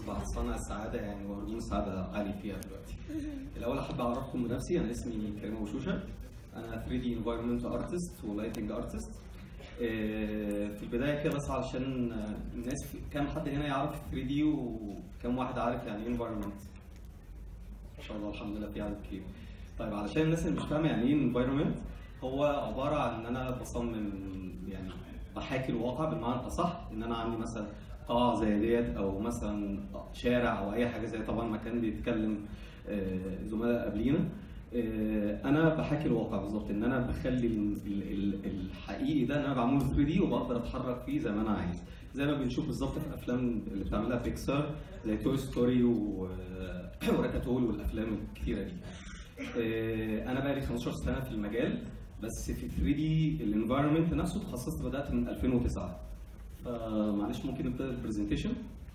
اصبح صانع السعاده يعني وهرمون السعاده عالي فيها دلوقتي. الاول احب اعرفكم بنفسي انا اسمي كريم ابو شوشه انا 3 دي انفايرمنت ارتست ولايتنج ارتست. في البدايه كده بس علشان الناس كام حد هنا يعرف 3 دي وكم واحد عارف يعني ايه انفايرمنت؟ ما شاء الله الحمد لله في عدد كبير. طيب علشان الناس اللي مش فاهمه يعني ايه انفايرمنت هو عباره عن ان انا بصمم يعني بحاكي الواقع بالمعنى الاصح ان انا عندي مثلا قاعه زي ديت او مثلا شارع او اي حاجه زي طبعا ما كان بيتكلم آه، زملاء قبلينا آه، انا بحاكي الواقع بالظبط ان انا بخلي ال- ال- ال- الحقيقي ده ان انا بعمله 3 دي وبقدر اتحرك فيه زي ما انا عايز زي ما بنشوف بالظبط في الافلام اللي بتعملها بيكسار زي توي ستوري وراتاتول والافلام الكتيره دي آه، انا بقى لي 15 سنه في المجال بس في 3 دي الانفايرمنت نفسه تخصصت بدات من 2009 فمعلش ممكن نبدا البرزنتيشن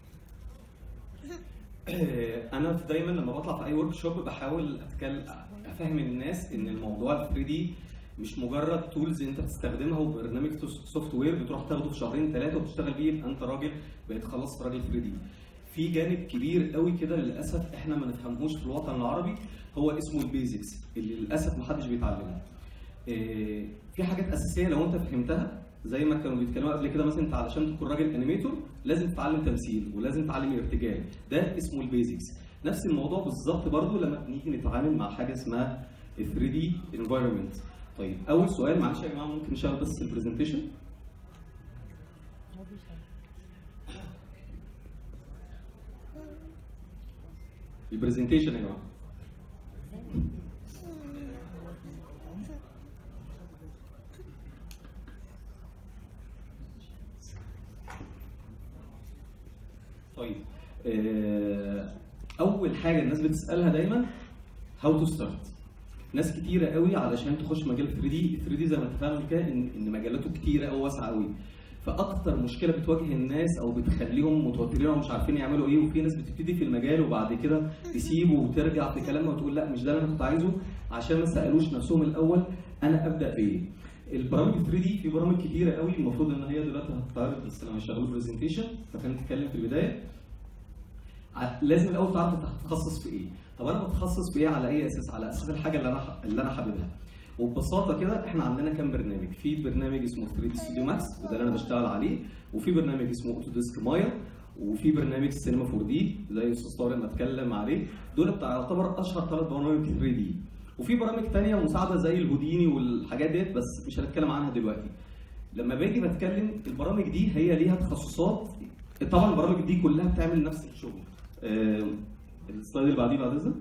انا دايما لما بطلع في اي ورك شوب بحاول اتكلم افهم الناس ان الموضوع ال 3 دي مش مجرد تولز انت بتستخدمها وبرنامج سوفت وير بتروح تاخده في شهرين ثلاثه وتشتغل بيه يبقى انت راجل بقيت خلاص راجل 3 دي في جانب كبير قوي كده للاسف احنا ما نفهمهوش في الوطن العربي هو اسمه البيزكس اللي للاسف ما حدش بيتعلمه إيه، في حاجات اساسيه لو انت فهمتها زي ما كانوا بيتكلموا قبل كده مثلا انت علشان تكون راجل انيميتور لازم تتعلم تمثيل ولازم تتعلم ارتجال ده اسمه البيزكس نفس الموضوع بالظبط برضو لما بنيجي نتعامل مع حاجه اسمها 3 دي انفايرمنت طيب اول سؤال معلش يا جماعه ممكن نشغل بس البرزنتيشن البرزنتيشن يا جماعه طيب آه، اول حاجه الناس بتسالها دايما هاو تو ستارت ناس كتيره قوي علشان تخش مجال 3 دي 3 دي زي ما اتفقنا قبل كده ان ان مجالاته كتيره قوي واسعه قوي فاكتر مشكله بتواجه الناس او بتخليهم متوترين ومش عارفين يعملوا ايه وفي ناس بتبتدي في المجال وبعد كده تسيبه وترجع في كلامها وتقول لا مش ده اللي انا كنت عايزه عشان ما سالوش نفسهم الاول انا ابدا بايه البرامج 3 دي في برامج كتيره قوي المفروض ان هي دلوقتي هتتعرض بس لما يشغلوا برزنتيشن فكان نتكلم في البدايه ع- لازم الاول تعرف انت هتتخصص في ايه طب انا بتخصص في ايه على اي اساس على اساس الحاجه اللي انا ح- اللي انا حاببها وببساطه كده احنا عندنا كام برنامج في برنامج اسمه 3 دي ستوديو ماكس وده اللي انا بشتغل عليه وفي برنامج اسمه اوتو ديسك مايا وفي برنامج سينما 4 دي زي استاذ طارق ما اتكلم عليه دول بتاع يعتبر اشهر ثلاث برامج 3 دي وفي برامج تانية مساعده زي الهوديني والحاجات ديت بس مش هنتكلم عنها دلوقتي لما باجي بتكلم البرامج دي هي ليها تخصصات طبعا البرامج دي كلها بتعمل نفس الشغل آه، السلايد اللي بعديه بعد اذنك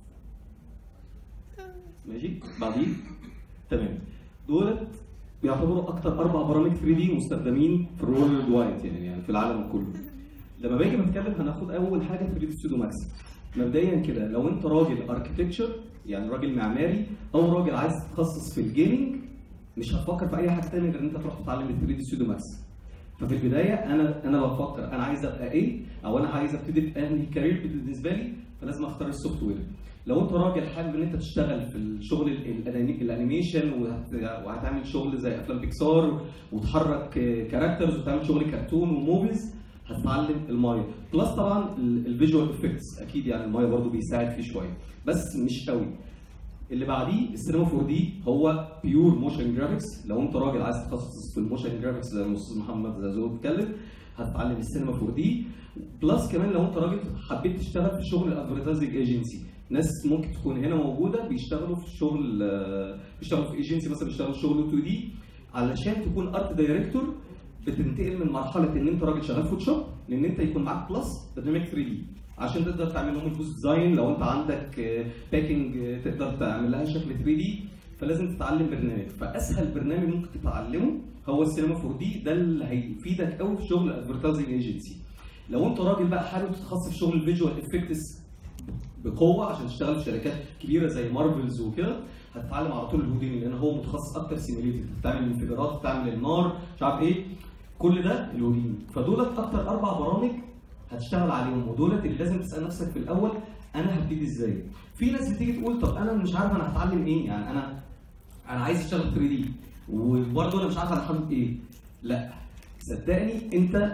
ماشي بعديه تمام دولت بيعتبروا اكتر اربع برامج 3 دي مستخدمين في الورلد وايد يعني يعني في العالم كله لما باجي بتكلم هناخد اول حاجه 3 دي ستوديو ماكس مبدئيا كده لو انت راجل اركتكتشر يعني راجل معماري او راجل عايز تتخصص في الجيمنج مش هتفكر في اي حاجه ثانيه غير ان انت تروح تتعلم ال 3 دي ستوديو ماكس ففي البدايه انا انا بفكر انا عايز ابقى ايه او انا عايز ابتدي في انهي كارير بالنسبه لي فلازم اختار السوفت وير لو انت راجل حابب ان انت تشتغل في الشغل ال- الأني- الانيميشن وهت- وهتعمل شغل زي افلام بيكسار وتحرك كاركترز وتعمل شغل كرتون وموفيز هتتعلم المايا بلس طبعا الفيجوال افكتس اكيد يعني المايا برضو بيساعد فيه شويه بس مش قوي اللي بعديه السينما 4 دي هو بيور موشن جرافيكس لو انت راجل عايز تتخصص في الموشن جرافيكس زي ما الاستاذ محمد زازو بيتكلم هتتعلم السينما 4 دي بلس كمان لو انت راجل حبيت تشتغل في شغل الادفرتايزنج ايجنسي ناس ممكن تكون هنا موجوده بيشتغلوا في شغل آه، بيشتغلوا في ايجنسي مثلا بيشتغلوا في شغل 2 دي علشان تكون ارت دايركتور بتنتقل من مرحله ان انت راجل شغال فوتوشوب لان انت يكون معاك بلس برنامج 3 دي عشان تقدر تعمل لهم البوست ديزاين لو انت عندك باكينج تقدر تعمل لها شكل 3 دي فلازم تتعلم برنامج فاسهل برنامج ممكن تتعلمه هو السينما 4 دي ده اللي هيفيدك قوي في شغل الادفرتايزنج ايجنسي لو انت راجل بقى حابب تتخصص في شغل الفيجوال افكتس بقوه عشان تشتغل في شركات كبيره زي مارفلز وكده هتتعلم على طول الهوديني لان هو متخصص اكتر سيميليتد بتعمل انفجارات بتعمل النار مش عارف ايه كل ده الهوديني فدولت اكتر اربع برامج هتشتغل عليهم ودولت اللي لازم تسال نفسك في الاول انا هبتدي ازاي في ناس بتيجي تقول طب انا مش عارف انا هتعلم ايه يعني انا انا عايز اشتغل 3 دي وبرضه انا مش عارف انا حابب ايه لا صدقني انت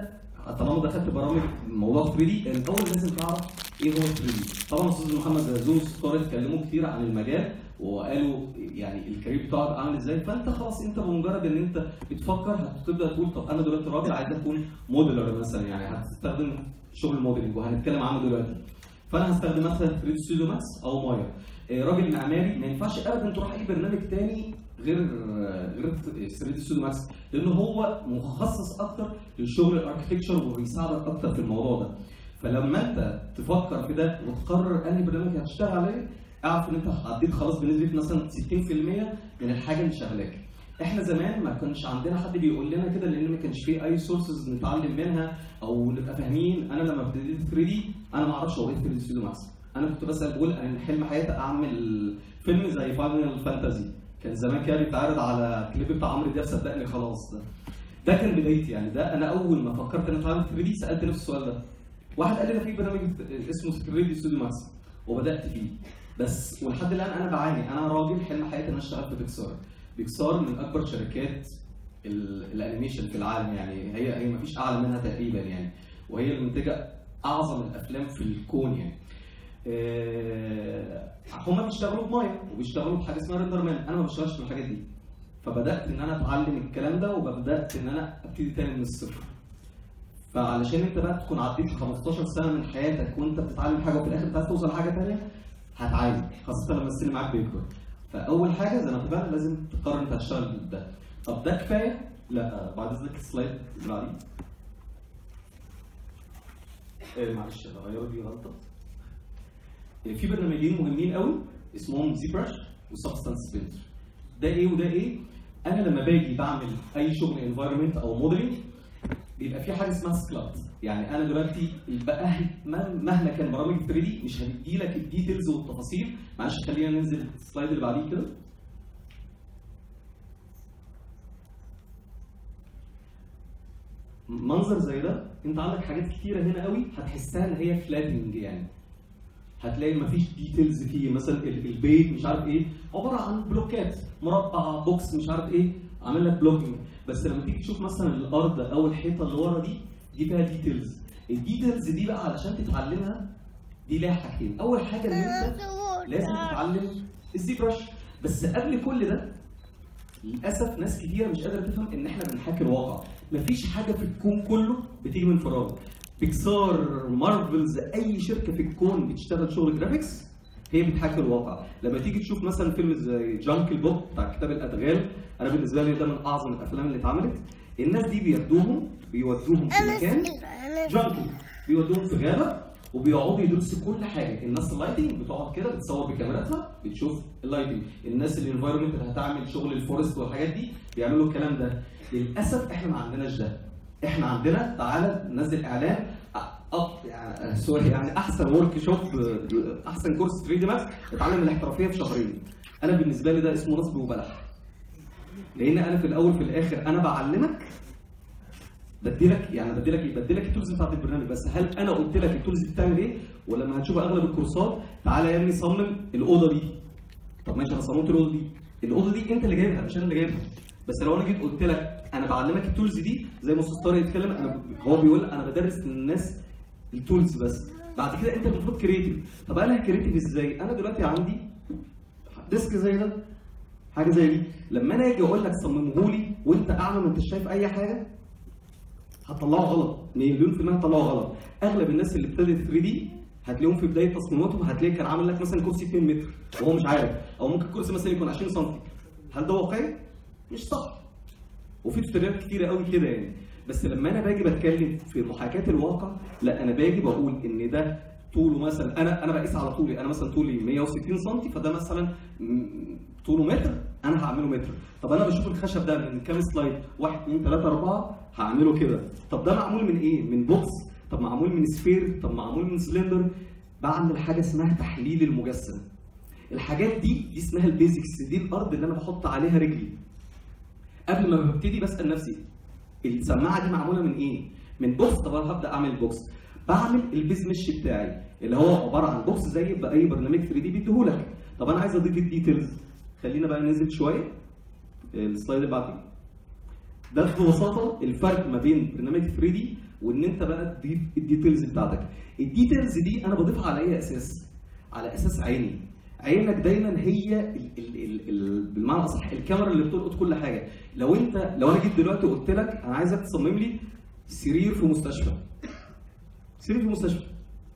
طالما دخلت برامج موضوع 3 دي الاول لازم تعرف ايه هو 3 دي طبعا استاذ محمد زازون واستاذ اتكلموا كتير عن المجال وقالوا يعني الكارير بتاعك عامل ازاي فانت خلاص انت بمجرد ان انت بتفكر هتبدا تقول طب انا دلوقتي راجل عايز اكون موديلر مثلا يعني هتستخدم شغل الموديلنج وهنتكلم عنه دلوقتي فانا هستخدم مثلا 3 دي ستوديو ماكس او مايا إيه، راجل معماري ما ينفعش ابدا تروح اي برنامج تاني غير غير 3 دي ستوديو ماكس لان هو مخصص اكتر للشغل الاركتكتشر وبيساعدك اكتر في الموضوع ده فلما انت تفكر في ده وتقرر انهي برنامج هتشتغل عليه اعرف ان انت عديت خلاص بنسبه مثلا 60% من الحاجه اللي شغلاك احنا زمان ما كانش عندنا حد بيقول لنا كده لان ما كانش فيه اي سورسز نتعلم منها او نبقى فاهمين انا لما ابتديت 3 دي انا ما اعرفش هو ايه 3 دي ستوديو ماكس انا كنت بسال بقول انا حلم حياتي اعمل فيلم زي فاينل فانتازي كان زمان كده بيتعرض على كليب بتاع عمرو دياب صدقني خلاص ده ده كان بدايتي يعني ده انا اول ما فكرت ان انا اتعلم 3 دي سالت نفسي السؤال ده واحد قال لي ده في برنامج اسمه 3 دي ستوديو ماكس وبدات فيه بس ولحد الان انا بعاني انا راجل حلم حياتي ان انا اشتغل في بيكسار بيكسار من اكبر شركات ال- الانيميشن في العالم يعني هي هي ما فيش اعلى منها تقريبا يعني وهي اللي منتجه اعظم الافلام في الكون يعني آه، هم بيشتغلوا بمايا وبيشتغلوا بحاجه اسمها ريندر مان انا ما بشتغلش بالحاجات دي فبدات ان انا اتعلم الكلام ده وبدات ان انا ابتدي تاني من الصفر فعلشان انت بقى تكون عديت 15 سنه من حياتك وانت بتتعلم حاجه وفي الاخر انت عايز توصل لحاجه ثانيه هتعاني خاصه لما السن معاك بيكبر فاول حاجه زي ما اتفقنا لازم تقرر انت هتشتغل ده طب ده كفايه؟ لا بعد اذنك السلايد اللي بعديه آه، معلش انا غيروا دي غلطه آه، في برنامجين مهمين قوي اسمهم زي برش وسبستانس فلتر ده ايه وده ايه؟ انا لما باجي بعمل اي شغل انفايرمنت او موديلنج بيبقى في حاجه اسمها سكلات يعني انا دلوقتي بقى مهما كان برامج 3 دي مش هدي لك الديتيلز والتفاصيل معلش خلينا ننزل السلايد اللي بعديه كده منظر زي ده انت عندك حاجات كتيره هنا قوي هتحسها ان هي فلاتنج يعني هتلاقي مفيش ديتيلز فيه مثلا ال- البيت مش عارف ايه عباره عن بلوكات مربع بوكس مش عارف ايه عامل لك بلوكينج بس لما تيجي تشوف مثلا الارض او الحيطه اللي ورا دي دي فيها ديتيلز الديتيلز دي بقى علشان تتعلمها دي ليها حاجتين اول حاجه ان انت لازم تتعلم الزي برش بس قبل كل ده للاسف ناس كتيره مش قادره تفهم ان احنا بنحاكي الواقع مفيش حاجه في الكون كله بتيجي من فراغ بيكسار مارفلز اي شركه في الكون بتشتغل شغل جرافيكس هي بتحاكي الواقع لما تيجي تشوف مثلا فيلم زي جانكل بوك بتاع كتاب الادغال انا بالنسبه لي ده من اعظم الافلام اللي اتعملت الناس دي بياخدوهم بيودوهم في مكان جانكل بيودوهم في غابه وبيقعدوا يدرسوا كل حاجه الناس اللايتنج بتقعد كده بتصور بكاميراتها بتشوف اللايتنج الناس الانفايرمنت اللي هتعمل شغل الفورست والحاجات دي بيعملوا الكلام ده للاسف احنا ما عندناش ده احنا عندنا تعالى ننزل اعلان أ- أ- يعني سوري يعني احسن ورك شوب احسن كورس 3 دي ماكس اتعلم الاحترافيه في شهرين انا بالنسبه لي ده اسمه نصب وبلح لان انا في الاول في الاخر انا بعلمك بديلك يعني بديلك ايه؟ بديلك التولز بتاعت البرنامج بس هل انا قلت لك التولز دي بتعمل ايه؟ ولما هتشوف اغلب الكورسات تعالى يا ابني صمم الاوضه دي. طب ماشي انا صممت الاوضه دي. الاوضه دي انت اللي جايبها مش انا اللي جايبها. بس لو انا جيت قلت لك انا بعلمك التولز دي زي ما استاذ طارق يتكلم انا هو بيقول انا بدرس للناس التولز بس. بعد كده انت المفروض كريتيف. طب انا كريتيف ازاي؟ انا دلوقتي عندي ديسك زي ده حاجه زي دي لما انا اجي اقول لك صممه لي وانت اعمى ما انتش شايف اي حاجه هتطلعه غلط مليون في المية هتطلعه غلط اغلب الناس اللي ابتدت 3 دي هتلاقيهم في بدايه تصميماتهم هتلاقي كان عامل لك مثلا كرسي 2 متر وهو مش عارف او ممكن كرسي مثلا يكون 20 سم هل ده واقعي؟ مش صح وفي توتوريالات كتيره قوي كده يعني بس لما انا باجي بتكلم في محاكاه الواقع لا انا باجي بقول ان ده طوله مثلا انا انا بقيس على طولي انا مثلا طولي 160 سم فده مثلا م- طوله متر انا هعمله متر طب انا بشوف الخشب ده من كام سلايد 1 2 3 4 هعمله كده طب ده معمول من ايه من بوكس طب معمول من سفير طب معمول من سلندر بعمل حاجه اسمها تحليل المجسم الحاجات دي دي اسمها البيزكس دي الارض اللي انا بحط عليها رجلي قبل ما ببتدي بسال نفسي السماعه دي معموله من ايه؟ من بوكس طب انا هبدا اعمل بوكس بعمل البيز مش بتاعي اللي هو عباره عن بوكس زي باي برنامج 3 دي بيديهولك طب انا عايز اضيف الديتيلز خلينا بقى ننزل شويه السلايد اللي بعديه ده ببساطه الفرق ما بين برنامج 3 دي وان انت بقى تضيف الديتيلز بتاعتك الديتيلز دي انا بضيفها على اي اساس على اساس عيني عينك دايما هي ال ال ال ال بالمعنى الاصح الكاميرا اللي بتلقط كل حاجه لو انت لو انا جيت دلوقتي وقلت لك انا عايزك تصمم لي سرير في مستشفى سرير في مستشفى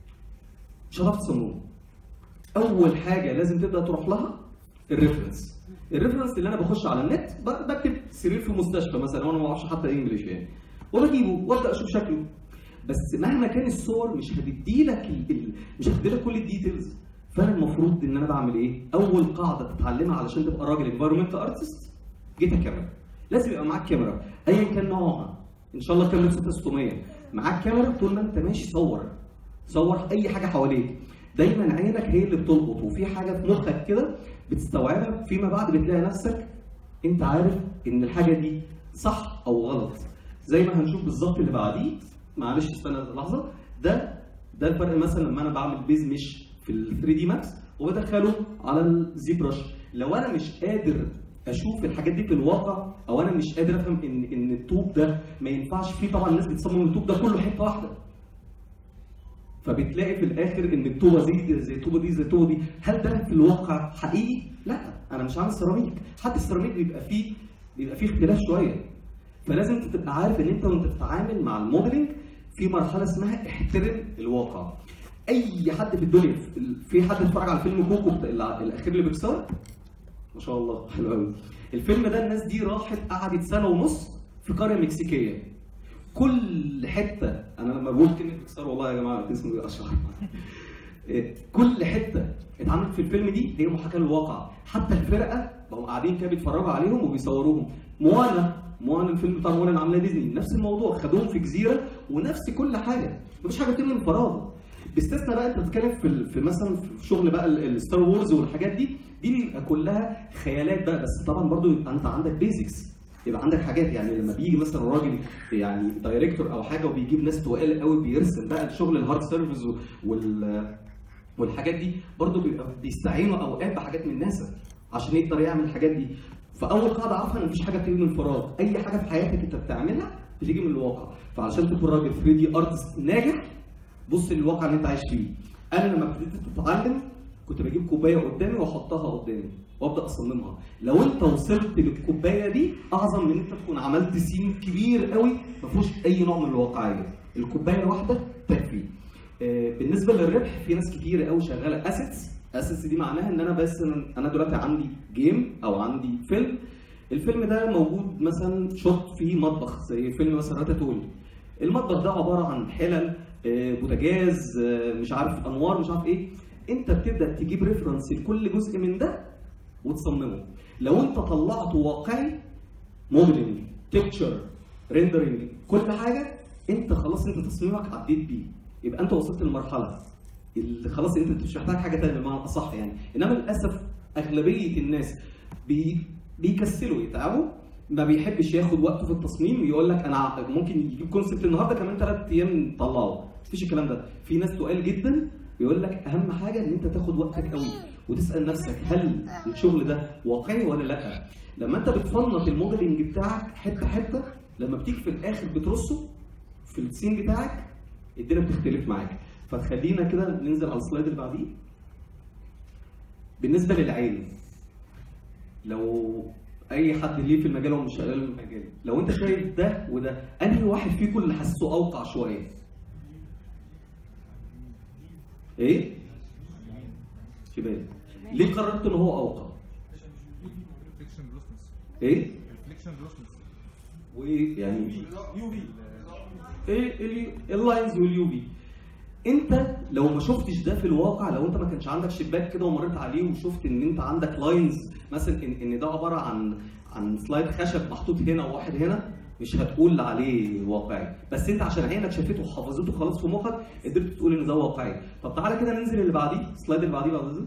مش هتعرف تصممه اول حاجه لازم تبدا تروح لها الريفرنس الريفرنس اللي انا بخش على النت ب- بكتب سرير في مستشفى مثلا وانا ما بعرفش حتى انجلش يعني وبجيبه وابدا اشوف شكله بس مهما كان الصور مش هتدي لك ال... ال... مش هتدي لك كل الديتيلز فانا المفروض ان انا بعمل ايه؟ اول قاعده تتعلمها علشان تبقى راجل انفايرمنت ارتست جيت الكاميرا لازم يبقى معاك كاميرا ايا كان نوعها ان شاء الله كاميرا 6600 معاك كاميرا طول ما انت ماشي صور صور اي حاجه حواليك دايما عينك هي اللي بتلقط وفي حاجه في مخك كده بتستوعبها فيما بعد بتلاقي نفسك انت عارف ان الحاجه دي صح او غلط زي ما هنشوف بالظبط اللي بعديه معلش استنى لحظه ده ده الفرق مثلا لما انا بعمل بيز مش في ال 3 دي ماكس وبدخله على الزي برش لو انا مش قادر اشوف الحاجات دي في الواقع او انا مش قادر افهم ان ان الطوب ده ما ينفعش فيه طبعا الناس بتصمم الطوب ده كله حته واحده فبتلاقي في الاخر ان الطوبه زي زي الطوبه دي زي الطوبه دي هل ده في الواقع حقيقي؟ لا انا مش عامل سيراميك حتى السيراميك بيبقى فيه بيبقى فيه اختلاف شويه فلازم انت تبقى عارف ان انت وانت بتتعامل مع الموديلنج في مرحله اسمها احترم الواقع اي حد في الدنيا في حد اتفرج على فيلم كوكو بتاع- الع- الاخير لبيكسار ما شاء الله حلو قوي الفيلم ده الناس دي راحت قعدت سنه ونص في قريه مكسيكيه كل حته انا لما بقول كلمه بيكسار والله يا جماعه اسمه اشرح إيه، كل حته اتعملت في الفيلم دي هي محاكاه للواقع حتى الفرقه بقوا قاعدين كده بيتفرجوا عليهم وبيصوروهم موانا موانا الفيلم بتاع موانا اللي عاملاه ديزني نفس الموضوع خدوهم في جزيره ونفس كل حاجه مفيش حاجه بتتم من فراغ باستثناء بقى انت بتتكلم في ال- في مثلا في شغل بقى الستار وورز والحاجات دي دي بيبقى كلها خيالات بقى بس طبعا برضو يبقى انت عندك بيزكس يبقى عندك حاجات يعني لما بيجي مثلا راجل يعني دايركتور او حاجه وبيجيب ناس تقال قوي بيرسم بقى الشغل الهارد سيرفيس وال والحاجات دي برضه بيبقى بيستعينوا اوقات بحاجات من ناسا عشان يقدر يعمل الحاجات دي فاول قاعده عارفه ان مفيش حاجه بتيجي من فراغ اي حاجه في حياتك انت بتعملها بتيجي من الواقع فعشان تكون راجل 3 دي ارتست ناجح بص للواقع اللي انت عايش فيه انا لما ابتديت اتعلم كنت بجيب كوبايه قدامي واحطها قدامي وابدا اصممها لو انت وصلت للكوبايه دي اعظم من انت تكون عملت سين كبير قوي ما فيهوش اي نوع من الواقعيه الكوبايه الواحده تكفي آه، بالنسبه للربح في ناس كتير قوي شغاله اسيتس اسيتس دي معناها ان انا بس انا دلوقتي عندي جيم او عندي فيلم الفيلم ده موجود مثلا شوت فيه مطبخ زي فيلم مثلا راتاتوي المطبخ ده عباره عن حلل آه، بوتاجاز آه، مش عارف انوار مش عارف ايه انت بتبدا تجيب ريفرنس لكل جزء من ده وتصممه لو انت طلعته واقعي موديلنج تكتشر ريندرنج كل حاجه انت خلاص انت تصميمك عديت بيه يبقى انت وصلت للمرحله اللي خلاص انت مش محتاج حاجه ثانيه بمعنى اصح يعني انما للاسف اغلبيه الناس بي بيكسلوا يتعبوا ما بيحبش ياخد وقته في التصميم ويقول لك انا ممكن يجيب كونسبت النهارده كمان ثلاث ايام نطلعه مفيش الكلام ده في ناس تقال جدا بيقول لك اهم حاجه ان انت تاخد وقتك قوي وتسال نفسك هل الشغل ده واقعي ولا لا لما انت بتفنط الموديلنج بتاعك حته حته لما بتيجي في الاخر بترصه في السين بتاعك الدنيا بتختلف معاك فخلينا كده ننزل على السلايد اللي بعديه بالنسبه للعين لو اي حد ليه في المجال او مش شغال في المجال لو انت شايف ده وده انهي واحد فيكم اللي حاسه اوقع شويه ايه شباب ليه قررت ان هو اوقع ريفليكشن جلوسنس ايه ريفليكشن جلوسنس وايه يعني ايه ال- اللاينز واليو في انت لو ما شفتش ده في الواقع لو انت ما كانش عندك شباك كده ومريت عليه وشفت ان انت عندك لاينز مثلا ان, إن ده عباره عن عن سلايد خشب محطوط هنا وواحد هنا مش هتقول عليه واقعي بس انت عشان عينك شافته وحفظته خلاص في مخك قدرت تقول ان ده واقعي طب تعالى كده ننزل اللي بعديه السلايد اللي بعديه بعد اذنك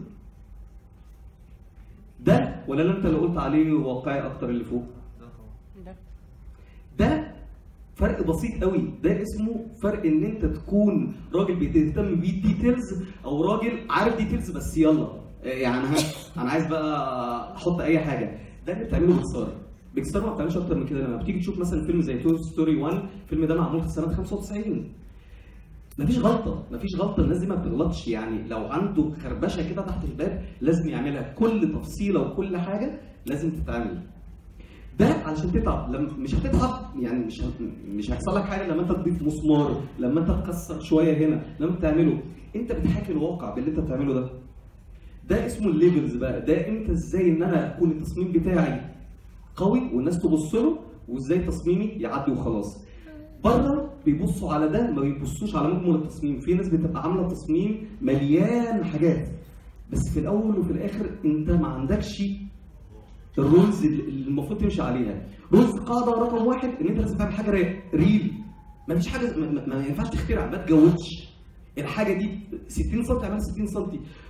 ده ولا لا انت اللي قلت عليه واقعي اكتر اللي فوق ده ده فرق بسيط قوي ده اسمه فرق ان انت تكون راجل بتهتم بالديتيلز او راجل عارف ديتيلز بس يلا يعني ها انا عايز بقى احط اي حاجه ده اللي بتعمله باختصار بيكسر ما بتعملش اكتر من كده لما بتيجي تشوف مثلا فيلم زي توي ستوري 1 الفيلم ده معمول في سنه 95 مفيش غلطه مفيش غلطه الناس دي ما بتغلطش يعني لو عنده خربشه كده تحت الباب لازم يعملها كل تفصيله وكل حاجه لازم تتعمل ده علشان تتعب لما مش هتتعب يعني مش هت- مش هيحصل لك حاجه لما انت تضيف مسمار لما انت تكسر شويه هنا لما بتعمله انت بتحاكي الواقع باللي انت بتعمله ده ده اسمه الليفلز بقى ده انت ازاي ان انا اكون التصميم بتاعي قوي والناس تبص له وازاي تصميمي يعدي وخلاص بره بيبصوا على ده ما بيبصوش على مجمل التصميم في ناس بتبقى عامله تصميم مليان حاجات بس في الاول وفي الاخر انت ما عندكش الرولز اللي المفروض تمشي عليها رولز قاعده رقم واحد ان انت لازم تعمل حاجه ري- ريل ما فيش حاجه ما, ما- ما ينفعش تخترع ما تجودش الحاجه دي 60 سم تعملها 60 سم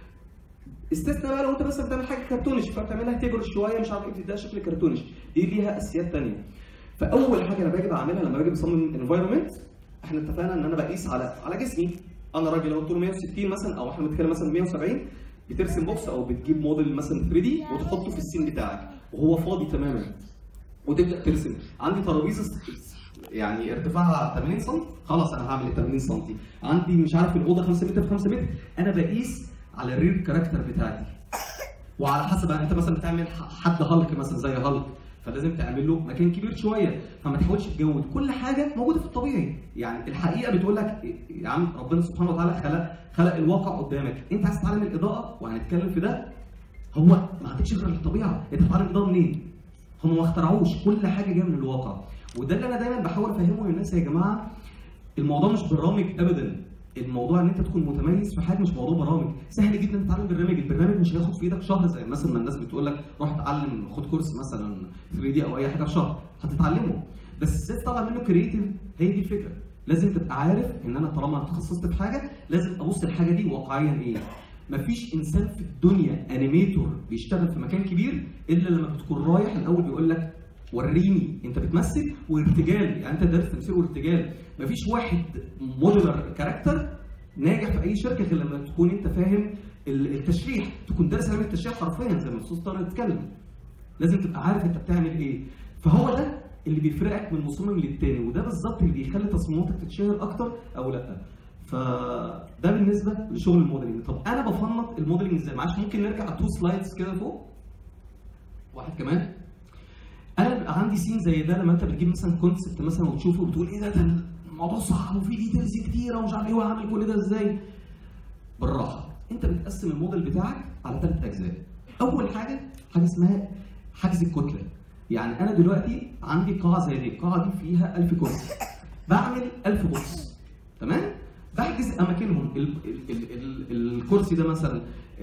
استثنى بقى لو انت مثلا بتعمل حاجه كرتونش فبتعملها تبر شويه مش عارف ايه تديها شكل كرتونش دي ليها اساسيات ثانيه فاول حاجه انا باجي بعملها لما باجي بصمم انفايرمنت احنا اتفقنا ان انا بقيس على على جسمي انا راجل لو طوله 160 مثلا او احنا بنتكلم مثلا 170 بترسم بوكس او بتجيب موديل مثلا 3 دي وتحطه في السين بتاعك وهو فاضي تماما وتبدا ترسم عندي ترابيزه س- يعني ارتفاعها 80 سم خلاص انا هعمل 80 سم عندي مش عارف الاوضه 5 متر في 5 متر انا بقيس على الرير كاركتر بتاعتي وعلى حسب انت مثلا بتعمل ح- حد هالك مثلا زي هالك فلازم تعمل له مكان كبير شويه فما تحاولش تجود كل حاجه موجوده في الطبيعي يعني الحقيقه بتقول لك يا عم ربنا سبحانه وتعالى خلق خلق الواقع قدامك انت عايز تتعلم الاضاءه وهنتكلم في ده هو ما عندكش غير الطبيعه انت هتتعلم الاضاءه منين؟ هم ما اخترعوش كل حاجه جايه من الواقع وده اللي انا دايما بحاول افهمه للناس يا جماعه الموضوع مش برامج ابدا الموضوع ان انت تكون متميز في حاجه مش موضوع برامج سهل جدا تتعلم برنامج البرنامج مش هياخد في ايدك شهر زي مثلا ما الناس بتقول لك روح اتعلم خد كورس مثلا 3 دي او اي حاجه في شهر هتتعلمه بس ازاي تطلع منه كرييتيف هي دي الفكره لازم تبقى عارف ان انا طالما تخصصت في حاجه لازم ابص الحاجه دي واقعيا ايه مفيش انسان في الدنيا انيميتور بيشتغل في مكان كبير الا لما بتكون رايح الاول بيقول لك وريني انت بتمثل وارتجال يعني انت دارس تمثيل وارتجال مفيش واحد مودولار كاركتر ناجح في اي شركه غير لما تكون انت فاهم ال- التشريح تكون دارس علم التشريح حرفيا زي ما الاستاذ طارق اتكلم لازم تبقى عارف انت بتعمل ايه فهو ده اللي بيفرقك من مصمم للتاني وده بالظبط اللي بيخلي تصميماتك تتشهر اكتر او لا فده بالنسبه لشغل الموديلنج طب انا بفنط الموديلنج ازاي معلش ممكن نرجع تو سلايدز كده فوق واحد كمان انا بيبقى عندي سين زي ده لما انت بتجيب مثلا كونسبت مثلا وتشوفه وبتقول ايه ده ده الموضوع صعب وفي ديتيلز كتيره ومش عارف ايه وهعمل كل ده ازاي بالراحه انت بتقسم الموديل بتاعك على ثلاث اجزاء اول حاجه حاجه اسمها حجز الكتله يعني انا دلوقتي عندي قاعه زي دي القاعه دي فيها 1000 كرسي بعمل 1000 بوكس تمام بحجز اماكنهم ال ال ال ال الكرسي ده مثلا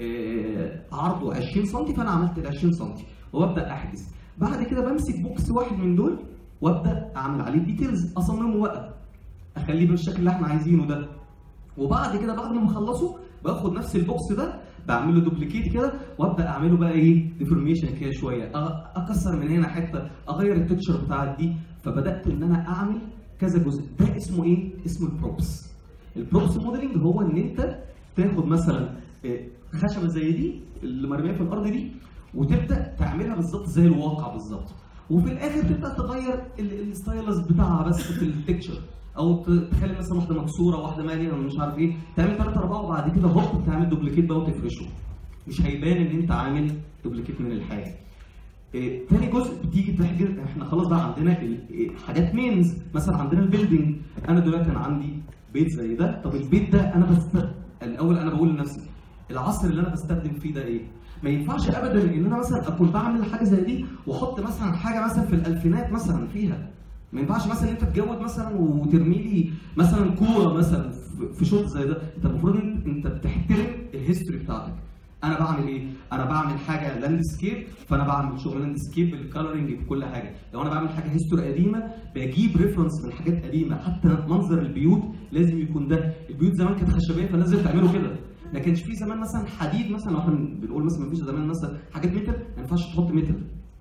آه، عرضه 20 سم فانا عملت ال 20 سم وابدا احجز بعد كده بمسك بوكس واحد من دول وابدا اعمل عليه ديتيلز اصممه بقى اخليه بالشكل اللي احنا عايزينه ده وبعد كده بعد ما اخلصه باخد نفس البوكس ده بعمل له دوبليكيت كده وابدا اعمله بقى ايه ديفورميشن كده شويه أ- اكسر من هنا حته اغير التكتشر بتاعت دي فبدات ان انا اعمل كذا جزء ده اسمه ايه اسمه البروبس البروبس موديلنج هو ان انت تاخد مثلا آه، خشبه زي دي اللي مرميه في الارض دي وتبدا تعملها بالظبط زي الواقع بالظبط وفي الاخر تبدا تغير ال- الستايلز بتاعها بس في التكتشر او ت- تخلي مثلا واحده مكسوره واحده ماليه ولا مش عارف ايه تعمل ثلاثه اربعه وبعد كده هوب تعمل دوبليكيت بقى وتفرشه مش هيبان ان انت عامل دوبليكيت من الحاجه إيه، تاني جزء بتيجي تحجز احنا خلاص بقى عندنا ال- إيه، حاجات مينز مثلا عندنا البيلدينج انا دلوقتي كان عندي بيت زي ده طب البيت ده انا بست الاول انا بقول لنفسي العصر اللي انا بستخدم فيه ده ايه؟ ما ينفعش ابدا ان انا مثلا اكون بعمل حاجه زي دي واحط مثلا حاجه مثلا في الالفينات مثلا فيها ما ينفعش مثلا انت تجود مثلا وترمي لي مثلا كوره مثلا في- في شوط زي ده انت المفروض انت انت بتحترم الهيستوري بتاعتك انا بعمل ايه؟ انا بعمل حاجه لاندسكيب فانا بعمل شغل لاندسكيب بالكالرنج بكل حاجه، لو انا بعمل حاجه هيستوري قديمه بجيب ريفرنس من حاجات قديمه حتى منظر البيوت لازم يكون ده، البيوت زمان كانت خشبيه فلازم تعملوا كده، ما كانش في زمان مثلا حديد مثلا لو احنا بنقول مثلا ما فيش زمان مثلا حاجات متر ما ينفعش تحط متر.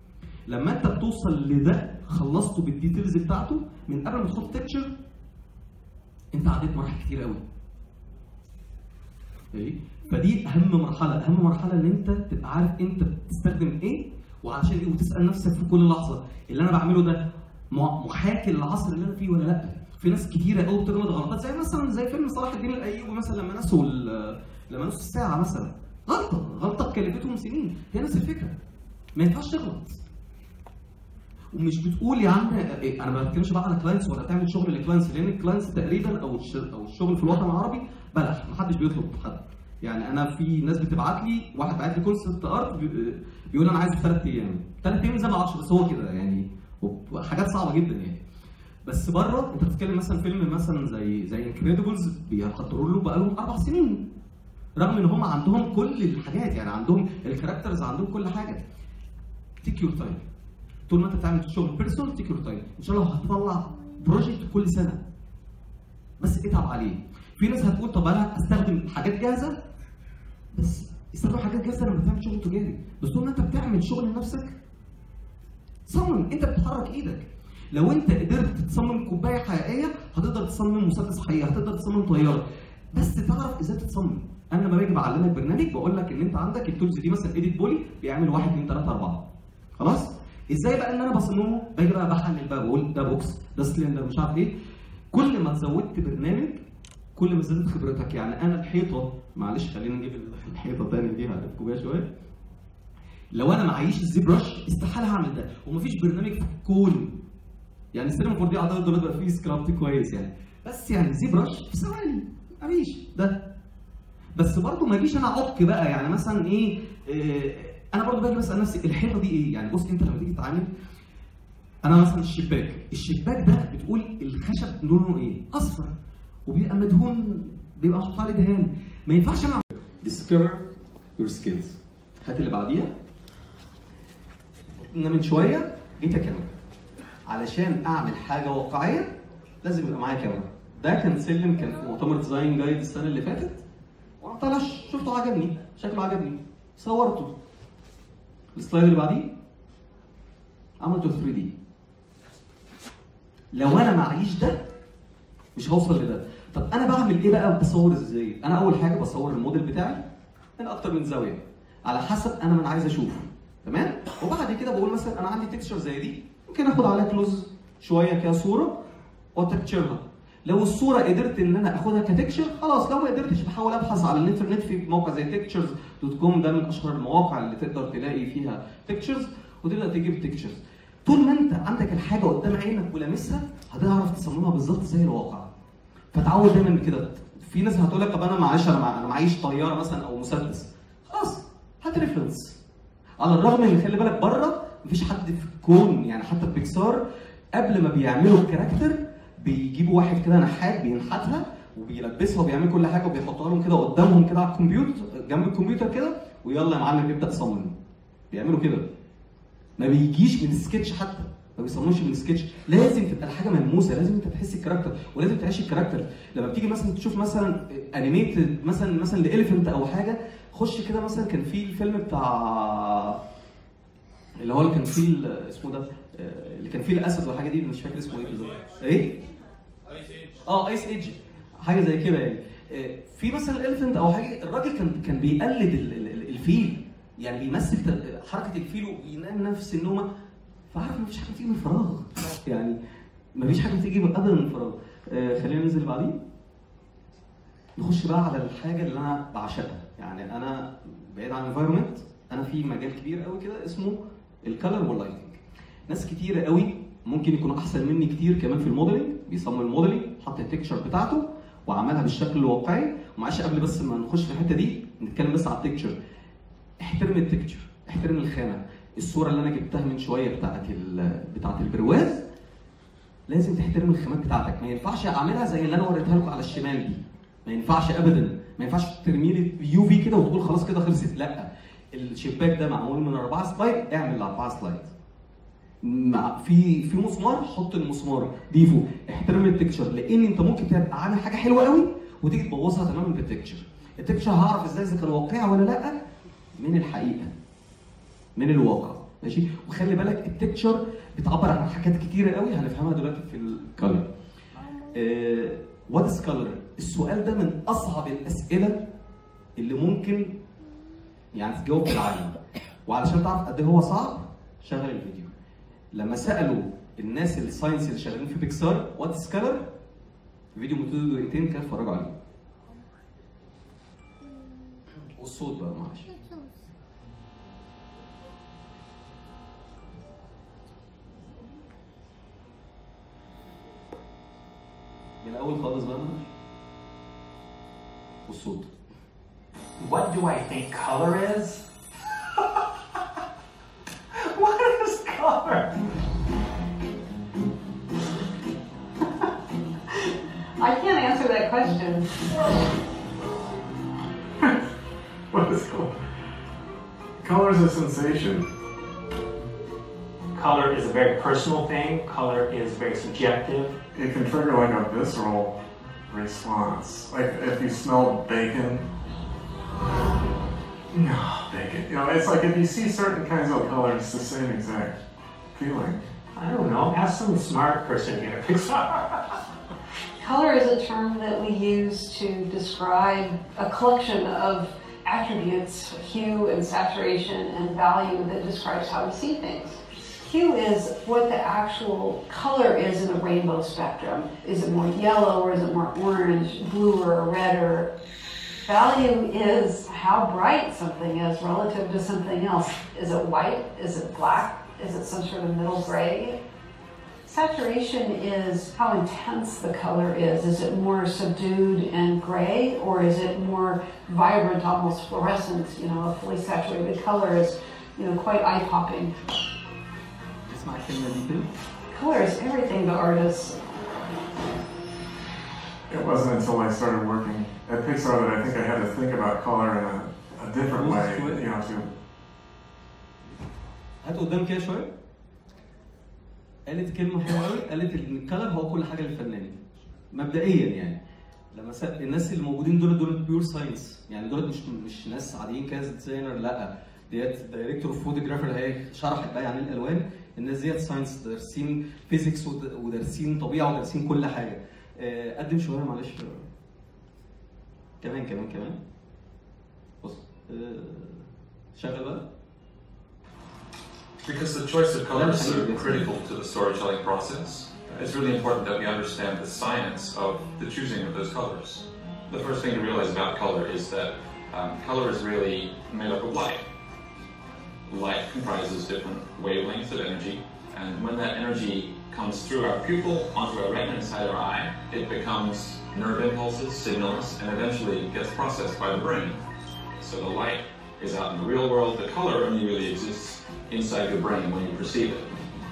لما انت بتوصل لده خلصته بالديتيلز بتاعته من قبل ما تحط تكتشر انت عديت مراحل كتير قوي. اوكي؟ فدي اهم مرحله اهم مرحله ان انت تبقى عارف انت بتستخدم ايه وعلشان ايه وتسال نفسك في كل لحظه اللي انا بعمله ده م- محاكي للعصر اللي انا فيه ولا لا في ناس كتيره قوي بتغلط غلطات زي مثلا زي فيلم صلاح الدين الايوبي مثلا لما نسوا ال- لما نسوا الساعه مثلا غلطه غلطه كلفتهم سنين هي نفس الفكره ما ينفعش تغلط ومش بتقول يا عم إيه، انا ما بتكلمش بقى على كلاينتس ولا تعمل شغل لكلاينتس لان الكلاينتس تقريبا او الش- او الشغل في الوطن العربي بلح ما حدش بيطلب حد يعني انا في ناس بتبعت لي واحد بعت لي كونسبت ارت بي- بيقول انا عايزه في ثلاث ايام ثلاث ايام زي ما اعرفش بس هو كده يعني وحاجات صعبه جدا يعني بس بره انت بتتكلم مثلا فيلم مثلا زي زي انكريدبلز بيخطروا له بقالهم اربع سنين رغم ان هم عندهم كل الحاجات يعني عندهم الكاركترز عندهم كل حاجه تيك يور تايم طول ما انت بتعمل شغل بيرسونال تيك يور تايم ان شاء الله هتطلع بروجكت كل سنه بس اتعب عليه في ناس هتقول طب انا استخدم حاجات جاهزه بس استخدم حاجات جاهزه لما بتعمل شغل تجاري بس طول ما انت بتعمل شغل لنفسك صمم انت بتحرك ايدك لو انت قدرت تصمم كوبايه حقيقيه هتقدر تصمم مسدس حقيقي هتقدر تصمم طياره بس تعرف ازاي تتصمم انا لما باجي بعلمك برنامج بقول لك ان انت عندك التولز دي مثلا ايديت بولي بيعمل 1 2 3 4 خلاص ازاي بقى ان انا بصممه باجي بقى بحلل بقى بقول ده بوكس ده سلندر مش عارف ايه كل ما زودت برنامج كل ما زادت خبرتك يعني انا الحيطه معلش خلينا نجيب الحيطه تاني دي هلفكوا بيها شويه لو انا معيش الزي برش استحاله هعمل ده ومفيش برنامج في الكون يعني السينما 4 دي اعتقد دلوقتي بقى فيه سكرابت كويس يعني بس يعني الزي برش في ثواني مفيش ده بس برضه ما اجيش انا اعك بقى يعني مثلا ايه, إيه انا برضه باجي بسال نفسي الحيطه دي ايه يعني بص انت لما تيجي تتعامل انا مثلا الشباك الشباك ده بتقول الخشب لونه ايه اصفر وبيبقى مدهون بيبقى محطوط عليه دهان ما ينفعش انا discover your skills هات اللي بعديها قلنا من شويه جيت كاميرا علشان اعمل حاجه واقعيه لازم يبقى معايا كاميرا ده كان سلم كان في مؤتمر ديزاين جايد السنه اللي فاتت وانا طالع شفته عجبني شكله عجبني صورته السلايد اللي بعديه عملته 3 دي لو انا معيش ده مش هوصل لده طب انا بعمل ايه بقى بصور ازاي انا اول حاجه بصور الموديل بتاعي من اكتر من زاويه على حسب انا من عايز اشوفه تمام وبعد كده بقول مثلا انا عندي تكتشر زي دي ممكن اخد عليها كلوز شويه كده صوره وتكتشرها لو الصوره قدرت ان انا اخدها كتكتشر خلاص لو ما قدرتش بحاول ابحث على الانترنت في موقع زي تكتشرز دوت كوم ده من اشهر المواقع اللي تقدر تلاقي فيها تكتشرز وتبدا تجيب تكتشرز طول ما انت عندك الحاجه قدام عينك ولامسها هتعرف تصممها بالظبط زي الواقع فتعود دايما بكده في ناس هتقول لك طب انا معلش انا مع- انا معيش طياره مثلا او مسدس خلاص هات ريفرنس على الرغم ان خلي بالك بره مفيش حد في الكون يعني حتى في بيكسار قبل ما بيعملوا الكاركتر بيجيبوا واحد كده نحات بينحتها وبيلبسها وبيعمل كل حاجه وبيحطها لهم كده قدامهم كده على الكمبيوتر جنب الكمبيوتر كده ويلا يا معلم ابدا صمم بيعملوا كده ما بيجيش من سكتش حتى ما بيصممش من سكتش لازم تبقى الحاجه ملموسه لازم انت تحس الكاركتر ولازم تعيش الكاركتر لما بتيجي مثلا تشوف مثلا انيميتد مثلا مثلا لاليفنت او حاجه خش كده مثلا كان في الفيلم بتاع اللي هو اللي كان فيه ال- اسمه ده آه، اللي كان فيه الاسد والحاجه دي مش فاكر اسمه ايه بالظبط ايه اه ايس ايج حاجه زي كده يعني آه، في مثلا الاليفنت او حاجه الراجل كان كان بيقلد ال- ال- ال- الفيل يعني بيمثل ت- حركه الفيل وينام نفس النومه فعارف مفيش حاجه بتيجي من فراغ يعني مفيش حاجه بتيجي ابدا من فراغ آه، خلينا ننزل بعدين نخش بقى على الحاجه اللي انا بعشقها يعني انا بعيد عن الانفايرمنت انا في مجال كبير قوي كده اسمه الكالر واللايتنج ناس كتيره قوي ممكن يكونوا احسن مني كتير كمان في الموديلنج بيصمم الموديلنج حط التكشر بتاعته وعملها بالشكل الواقعي ومعلش قبل بس ما نخش في الحته دي نتكلم بس على التكشر احترم التكتشر احترم الخامه الصوره اللي انا جبتها من شويه بتاعت ال- بتاعت البرواز لازم تحترم الخامات بتاعتك ما ينفعش اعملها زي اللي انا وريتها لكم على الشمال دي ما ينفعش ابدا ما ينفعش ترمي لي يو في كده وتقول خلاص كده خلصت لا الشباك ده معمول من اربعه سلايد اعمل الاربعه سلايد مع في في مسمار حط المسمار ضيفه احترم التكتشر لان انت ممكن تبقى عامل حاجه حلوه قوي وتيجي تبوظها تماما بالتكتشر التكتشر هعرف ازاي اذا كان واقعي ولا لا من الحقيقه من الواقع ماشي وخلي بالك التكتشر بتعبر عن حاجات كتيره قوي هنفهمها دلوقتي في الكالر وات از كالر السؤال ده من اصعب الاسئله اللي ممكن يعني تجاوب في العالم وعلشان تعرف قد ايه هو صعب شغل الفيديو لما سالوا الناس الساينس اللي شغالين في بيكسار واتس كلر فيديو مدته دقيقتين كده اتفرجوا عليه والصوت بقى معلش من الاول خالص بقى معلش والصوت What do I think color is? what is color? I can't answer that question. What is color? Color is a sensation. Color is a very personal thing. Color is very subjective. It can trigger like a visceral response. Like if you smell bacon. No, bacon. You know, it's like if you see certain kinds of color, it's the same exact feeling. I don't know. Ask some smart person here. Pixar. Color is a term that we use to describe a collection of attributes, hue and saturation and value that describes how we see things. Hue is what the actual color is in a rainbow spectrum. Is it more yellow or is it more orange, blue or red or value is how bright something is relative to something else. Is it white? Is it black? Is it some sort of middle gray? Saturation is how intense the color is. Is it more subdued and gray, or is it more vibrant, almost fluorescent? You know, a fully saturated color is, you know, quite eye-popping. اسمع الكلمه دي كده Color is everything to artists. It wasn't until I started working at Pixar that I think I had to think about color in a, a different way, you know, to هات قدام كده شويه قالت كلمه حلوه قوي قالت ان الكلر هو كل حاجه للفنان مبدئيا يعني لما سأل الناس اللي موجودين دول دول بيور ساينس يعني دول مش مش ناس عاديين كده ديزاينر لا ديت دايركتور اوف فوتوجرافر هي شرحت بقى يعني إيه الالوان الناس ديت ساينس دارسين فيزيكس ودارسين طبيعه ودارسين كل حاجه آه، قدم شويه معلش كمان كمان كمان بص آه، شغل بقى Because the choice of colors is Absolutely. critical to the storytelling process. It's really important that we understand the science of the choosing of those colors. The first thing to realize about color is that um, color is really made up of light. Light comprises different wavelengths of energy, and when that energy comes through our pupil onto our retina inside our eye, it becomes nerve impulses, signals, and eventually gets processed by the brain. So the light is out in the real world. The color only really exists inside your brain when you perceive it.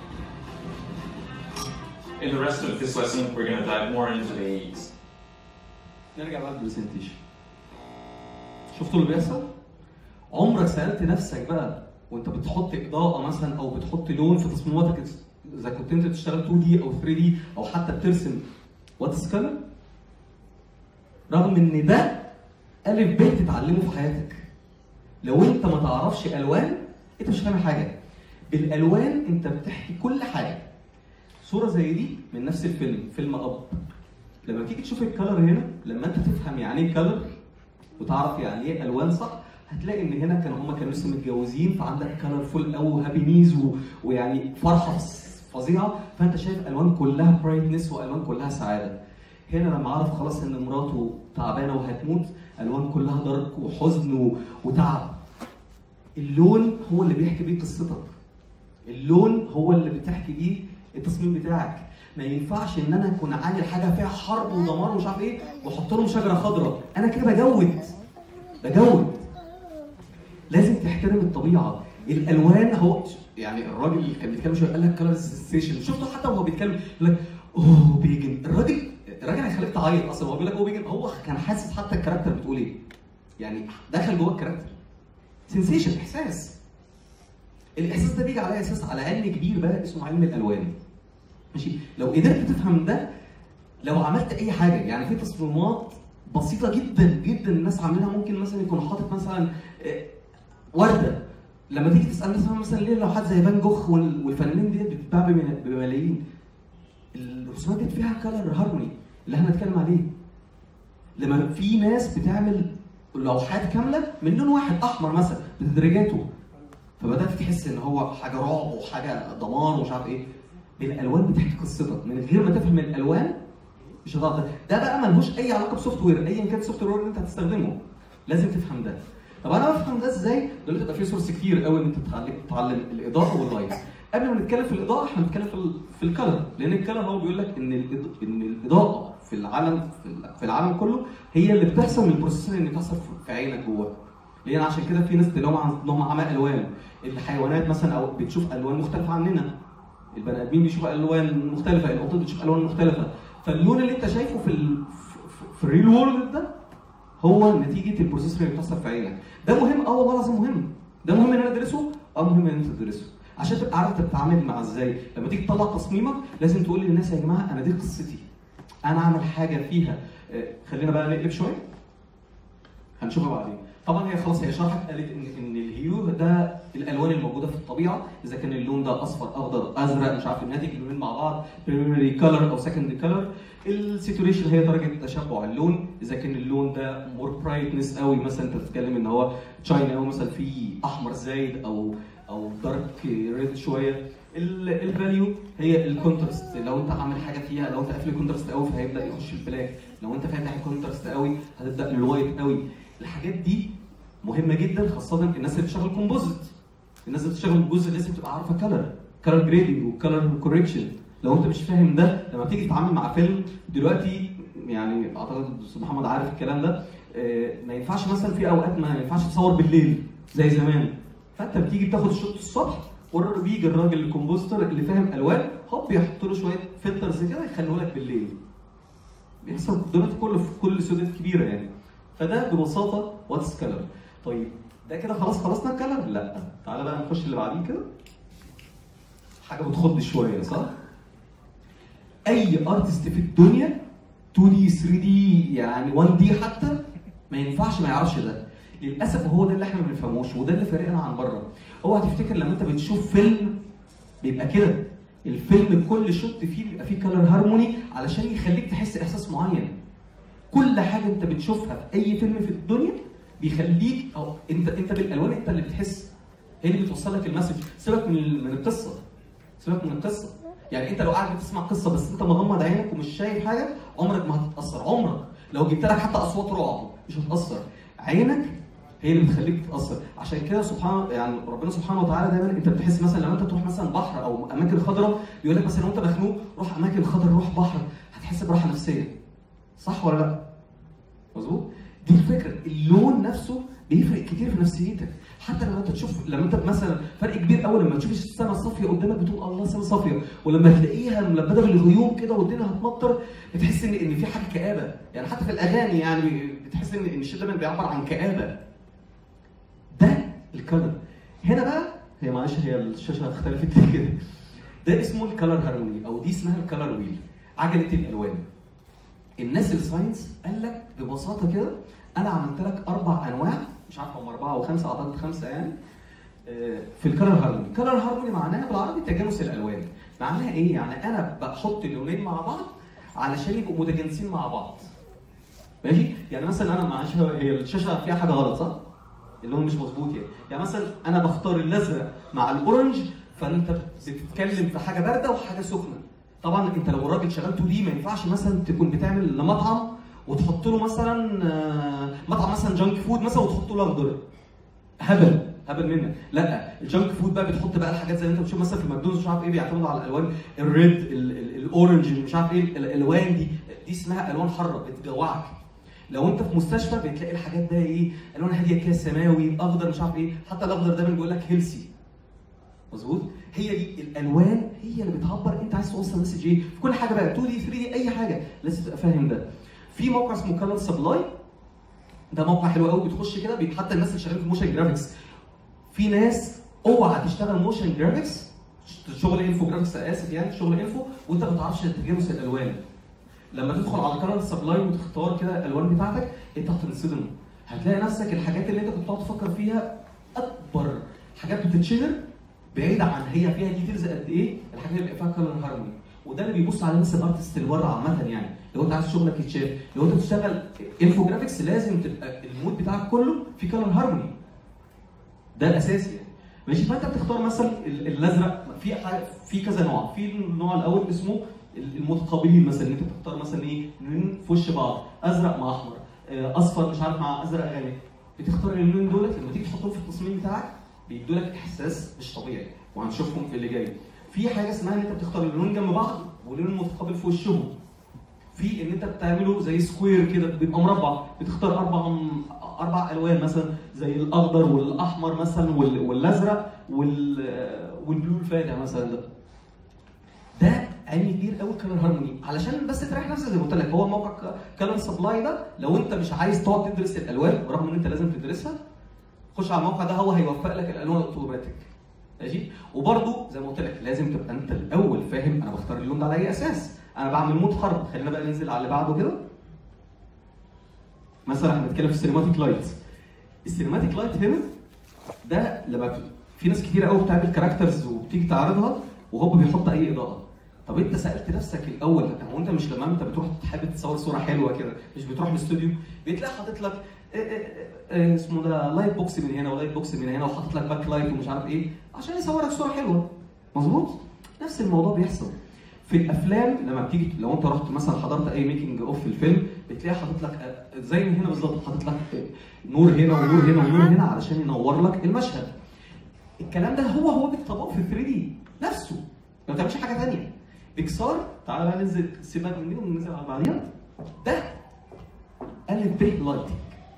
In the rest of this lesson, we're going to dive more into the نرجع بقى للبرزنتيشن شفتوا اللي بيحصل؟ عمرك سالت نفسك بقى وانت بتحط اضاءه مثلا او بتحط لون في تصميماتك اذا كنت انت بتشتغل 2 دي او 3 دي او حتى بترسم واتس كلر رغم ان ده الف ب تتعلمه في حياتك لو انت ما تعرفش الوان انت مش هتعمل حاجه بالالوان انت بتحكي كل حاجه صوره زي دي من نفس الفيلم فيلم اب لما تيجي تشوف الكلر هنا لما انت تفهم يعني ايه كلر وتعرف يعني ايه الوان صح هتلاقي ان هنا كانوا هما كانوا لسه متجوزين فعندك كلر فول قوي وهابي نيز و... ويعني فرحه فظيعه فانت شايف الوان كلها برايتنس والوان كلها سعاده هنا لما عرف خلاص ان مراته تعبانه وهتموت الوان كلها دارك وحزن و... وتعب اللون هو اللي بيحكي بيه قصتك اللون هو اللي بتحكي بيه التصميم بتاعك ما ينفعش ان انا اكون عامل حاجه فيها حرب ودمار ومش عارف ايه واحط لهم شجره خضراء انا كده بجود بجود لازم تحترم الطبيعه الالوان هو يعني الراجل اللي كان بيتكلم شويه قال لك كلر سيشن شفته حتى وهو بيتكلم يقول لك اوه بيجن الراجل الراجل هيخليك تعيط اصلا هو بيقول لك اوه بيجن هو كان حاسس حتى الكاركتر بتقول ايه يعني دخل جوه الكاركتر سنسيشن احساس الاحساس ده بيجي على اساس على علم كبير بقى اسمه علم الالوان ماشي لو قدرت تفهم ده لو عملت اي حاجه يعني في تصميمات بسيطه جدا جدا الناس عاملينها ممكن مثلا يكون حاطط مثلا آه، ورده لما تيجي تسال مثلا مثلا ليه لو حد زي فان جوخ وال- والفنانين ديت بتتباع بمن- بملايين الرسومات ديت فيها كلر هارموني اللي احنا هنتكلم عليه لما في ناس بتعمل لوحات كامله من لون واحد احمر مثلا بتدريجاته فبدات تحس ان هو حاجه رعب وحاجه دمار ومش عارف ايه الالوان بتحكي قصتك من غير ما تفهم الالوان مش هتعرف ده بقى ملهوش اي علاقه بسوفت وير ايا كان السوفت وير اللي انت هتستخدمه لازم تفهم ده طب انا بفهم ده ازاي؟ دلوقتي بقى في سورس كتير قوي ان انت تتعلم تتعلم الاضاءه واللايت قبل ما نتكلم في الاضاءه احنا هنتكلم في ال- في الكلر لان الكلر هو بيقول لك ان الإض- ان الاضاءه في العالم في ال- في العالم كله هي اللي بتحصل من البروسيسور اللي بتحصل في- في عينك جوه لان عشان كده في ناس تلاقيهم عندهم عمى الوان الحيوانات مثلا او بتشوف الوان مختلفه عننا البني ادمين بيشوفوا الوان مختلفه القطط بتشوف الوان مختلفه فاللون اللي انت شايفه في ال... في- في الريل وورلد ده هو نتيجه البروسيسور اللي بتحصل في عينك ده مهم اه والله العظيم مهم ده مهم ان انا ادرسه اه مهم ان انت تدرسه عشان تبقى عارف تتعامل مع ازاي لما تيجي تطلع تصميمك لازم تقول للناس يا جماعه انا دي قصتي انا اعمل حاجه فيها آه، خلينا بقى نقلب شويه هنشوفها بعدين طبعا هي خلاص هي شرحت قالت ان ان الهيو ده الالوان الموجوده في الطبيعه اذا كان اللون ده اصفر اخضر ازرق مش عارف الناتج اللونين مع بعض بريمري كلر او سكندري كلر السيتوريشن هي درجه تشبع اللون اذا كان اللون ده مور برايتنس قوي مثلا انت بتتكلم ان هو تشاينا قوي مثلا في احمر زايد او او دارك ريد شويه الفاليو هي الكونتراست لو انت عامل حاجه فيها لو انت قافل الكونتراست قوي فهيبدا يخش البلاك لو انت فاتح الكونتراست قوي هتبدا الوايت قوي الحاجات دي مهمه جدا خاصه الناس اللي بتشتغل كومبوزيت الناس اللي بتشتغل الجزء لازم تبقى عارفه كلر كلر جريدنج وكلر كوريكشن لو انت مش فاهم ده لما تيجي تتعامل مع فيلم دلوقتي يعني اعتقد استاذ محمد عارف الكلام ده آه، ما ينفعش مثلا في اوقات ما ينفعش تصور بالليل زي زمان فانت بتيجي بتاخد الشوت الصبح وبيجي الراجل الكومبوستر اللي فاهم الوان هوب يحط له شويه فلترز كده يخليه لك بالليل بيحصل دلوقتي كله في كل الاستوديوهات الكبيره يعني فده ببساطه واتس كلر طيب ده كده خلاص خلصنا الكلر لا تعالى بقى نخش اللي بعديه كده حاجه بتخض شويه صح اي ارتست في الدنيا 2 دي 3 دي يعني 1 دي حتى ما ينفعش ما يعرفش ده للاسف هو ده اللي احنا ما بنفهموش وده اللي فارقنا عن بره اوعى تفتكر لما انت بتشوف فيلم بيبقى كده الفيلم كل شوت فيه بيبقى فيه كلر هارموني علشان يخليك تحس احساس معين كل حاجه انت بتشوفها في اي فيلم في الدنيا بيخليك او انت انت بالالوان انت اللي بتحس هي اللي بتوصل لك المسج سيبك من ال- من القصه سيبك من القصه يعني انت لو قاعد بتسمع قصه بس انت مغمض عينك ومش شايف حاجه عمرك ما هتتاثر عمرك لو جبت لك حتى اصوات رعب مش هتاثر عينك هي اللي بتخليك تتاثر عشان كده سبحان يعني ربنا سبحانه وتعالى دايما انت بتحس مثلا لما انت تروح مثلا بحر او اماكن خضراء يقول لك مثلا لو انت مخنوق روح اماكن خضراء روح بحر هتحس براحه نفسيه صح ولا لا؟ مظبوط؟ دي الفكره اللون نفسه بيفرق كتير في نفسيتك حتى لما انت تشوف لما انت مثلا فرق كبير قوي لما تشوف السماء صافيه قدامك بتقول الله السماء صافيه ولما تلاقيها ملبده بالغيوم كده والدنيا هتمطر بتحس ان ان في حاجه كآبه يعني حتى في الاغاني يعني بتحس ان ان الشيء دايما بيعبر عن كآبه ده الكلر هنا بقى هي معلش هي الشاشه اختلفت كده ده اسمه الكلر هارموني او دي اسمها الكلر ويل عجله الالوان الناس الساينس قال لك ببساطه كده انا عملت لك اربع انواع مش عارف هم اربعه او خمسه اعتقد خمسه يعني آه، في الكلر هارموني الكلر هارموني معناها بالعربي تجانس الالوان معناها ايه يعني انا بحط اللونين مع بعض علشان يبقوا متجانسين مع بعض ماشي يعني مثلا انا معلش هي الشاشه فيها حاجه غلط صح اللون مش مظبوط يعني يعني مثلا انا بختار الازرق مع الاورنج فانت بتتكلم في حاجه بارده وحاجه سخنه طبعا انت لو الراجل شغال 2 دي ما ينفعش مثلا تكون بتعمل مطعم وتحط له مثلا آه، مطعم مثلا جانك فود مثلا وتحط له اخضر هبل هبل منك لا الجانك فود بقى بتحط بقى الحاجات زي ما انت بتشوف مثلا في ماكدونالدز مش عارف ايه بيعتمدوا على الالوان الريد ال- ال- الاورنج اللي مش عارف ايه الالوان دي دي اسمها الوان حاره بتجوعك لو انت في مستشفى بتلاقي الحاجات ده ايه الوان هاديه كده سماوي اخضر مش عارف ايه حتى الاخضر دايما بيقول لك هيلسي مظبوط هي دي الالوان هي اللي بتعبر انت عايز توصل مسج ايه في كل حاجه بقى 2 دي 3 دي اي حاجه لازم تبقى فاهم ده في موقع اسمه كلر سبلاي ده موقع حلو قوي بتخش كده بي- حتى الناس اللي شغالين في موشن جرافيكس في ناس اوعى تشتغل موشن جرافيكس شغل انفو جرافيكس اسف يعني شغل انفو وانت ما تعرفش تجانس الالوان لما تدخل على كلر سبلاي وتختار كده الالوان بتاعتك انت هتنصدم هتلاقي نفسك الحاجات اللي انت كنت بتقعد تفكر فيها اكبر حاجات بتتشهر بعيد عن هي فيها ديتيلز قد ايه الحاجات اللي بيبقى فيها كلر هارموني وده اللي بيبص على الناس الارتست اللي بره عامه يعني لو انت عايز شغلك يتشاف لو انت بتشتغل انفوجرافيكس لازم تبقى المود بتاعك كله في كلر هارموني ده الاساسي يعني ماشي فانت بتختار مثلا ال- الازرق في حاجة- في كذا نوع في النوع الاول اسمه ال- المتقابلين مثلا ان انت بتختار مثلا ايه لونين في وش بعض ازرق مع احمر آه، اصفر مش عارف مع ازرق غامق بتختار اللونين دولت لما تيجي تحطهم في التصميم بتاعك بيدوا لك احساس مش طبيعي وهنشوفهم في اللي جاي في حاجه اسمها ان انت بتختار اللون جنب بعض واللون متقابل في وشهم في ان انت بتعمله زي سكوير كده بيبقى مربع بتختار اربع اربع الوان مثلا زي الاخضر والاحمر مثلا وال- والازرق وال والبلو الفاتح مثلا ده ده علم كبير قوي كلر هارموني علشان بس تريح نفسك زي ما قلت لك هو موقع كلر سبلاي ده لو انت مش عايز تقعد تدرس الالوان برغم ان انت لازم تدرسها خش على الموقع ده هو هيوفق لك الالوان اوتوماتيك ماشي وبرده زي ما قلت لك لازم تبقى انت الاول فاهم انا بختار اللون ده على اي اساس انا بعمل مود حرب خلينا بقى ننزل على اللي بعده كده مثلا احنا بنتكلم في السينماتيك لايت السينماتيك لايت هنا ده لما في- في ناس كتير قوي بتعمل كاركترز وبتيجي تعرضها وهو بيحط اي اضاءه طب انت سالت نفسك الاول هو انت مش لما انت بتروح تحب تصور صوره حلوه كده مش بتروح الاستوديو بتلاقي حاطط لك اه اه اه اسمه ده لايت بوكس من هنا ولايت بوكس من هنا وحاطط لك باك لايت ومش عارف ايه عشان يصورك صوره حلوه مظبوط نفس الموضوع بيحصل في الافلام لما بتيجي لو انت رحت مثلا حضرت اي ميكنج اوف في الفيلم بتلاقي حاطط لك اه، زي من هنا بالظبط حاطط لك اه، نور هنا ونور هنا ونور هنا علشان ينور لك المشهد الكلام ده هو هو بيطبقه في 3 دي نفسه ما بتعملش حاجه ثانيه بيكسار تعالى بقى ننزل سيبك من دي وننزل على بعديها ده الف ب لايتنج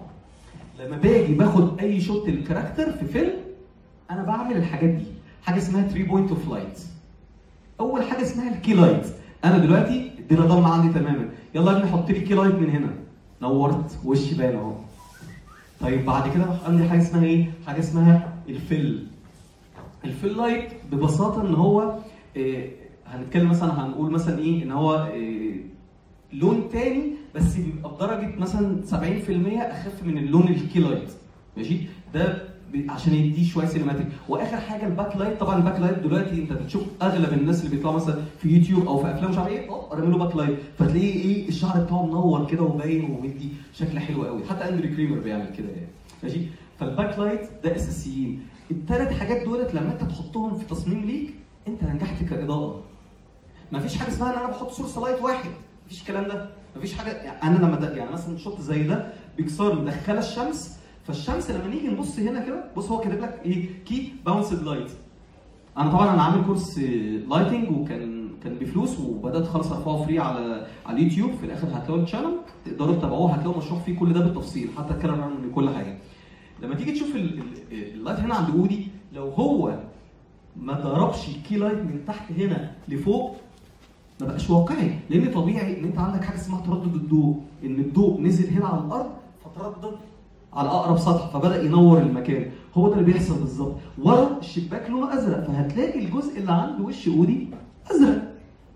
لما باجي باخد اي شوت الكاركتر في فيلم انا بعمل الحاجات دي حاجه اسمها 3 بوينت اوف لايت اول حاجه اسمها الكي لايت انا دلوقتي الدنيا ضلمه عندي تماما يلا يا ابني حط لي كي لايت من هنا نورت وشي بان اهو طيب بعد كده راح عندي حاجه اسمها ايه حاجه اسمها الفيل الفيل لايت ببساطه ان هو إيه هنتكلم مثلا هنقول مثلا ايه ان هو إيه لون تاني بس بيبقى بدرجه مثلا 70% اخف من اللون الكي لايت ماشي ده ب- عشان يديه شويه سينماتيك واخر حاجه الباك لايت طبعا الباك لايت دلوقتي انت بتشوف اغلب الناس اللي بيطلعوا مثلا في يوتيوب او في افلام مش عارف ايه اه رامي له باك لايت فتلاقيه ايه الشعر بتاعه منور كده وباين ومدي شكل حلو قوي حتى اندري كريمر بيعمل كده يعني ماشي فالباك لايت ده اساسيين الثلاث حاجات دولت لما انت تحطهم في تصميم ليك انت نجحت كاضاءه مفيش حاجه اسمها ان انا بحط سورس لايت واحد مفيش الكلام ده مفيش حاجه يعني انا لما ده يعني مثلا شوت زي ده بيكسر مدخله الشمس فالشمس لما نيجي نبص هنا كده بص هو كاتب لك ايه كي باونسد لايت انا طبعا انا عامل كورس لايتنج وكان كان بفلوس وبدات خلاص ارفعه فري على على اليوتيوب في الاخر هتلاقوا الشانل تقدروا تتابعوه هتلاقوا مشروح فيه كل ده بالتفصيل حتى الكلام عن كل حاجه لما تيجي تشوف ال- ال- اللايت هنا عند اودي لو هو ما ضربش الكي لايت من تحت هنا لفوق ما بقاش واقعي لان طبيعي ان انت عندك حاجه اسمها تردد الضوء ان الضوء نزل هنا على الارض فتردد على اقرب سطح فبدا ينور المكان هو ده اللي بيحصل بالظبط ورا الشباك لونه ازرق فهتلاقي الجزء اللي عند وش اودي ازرق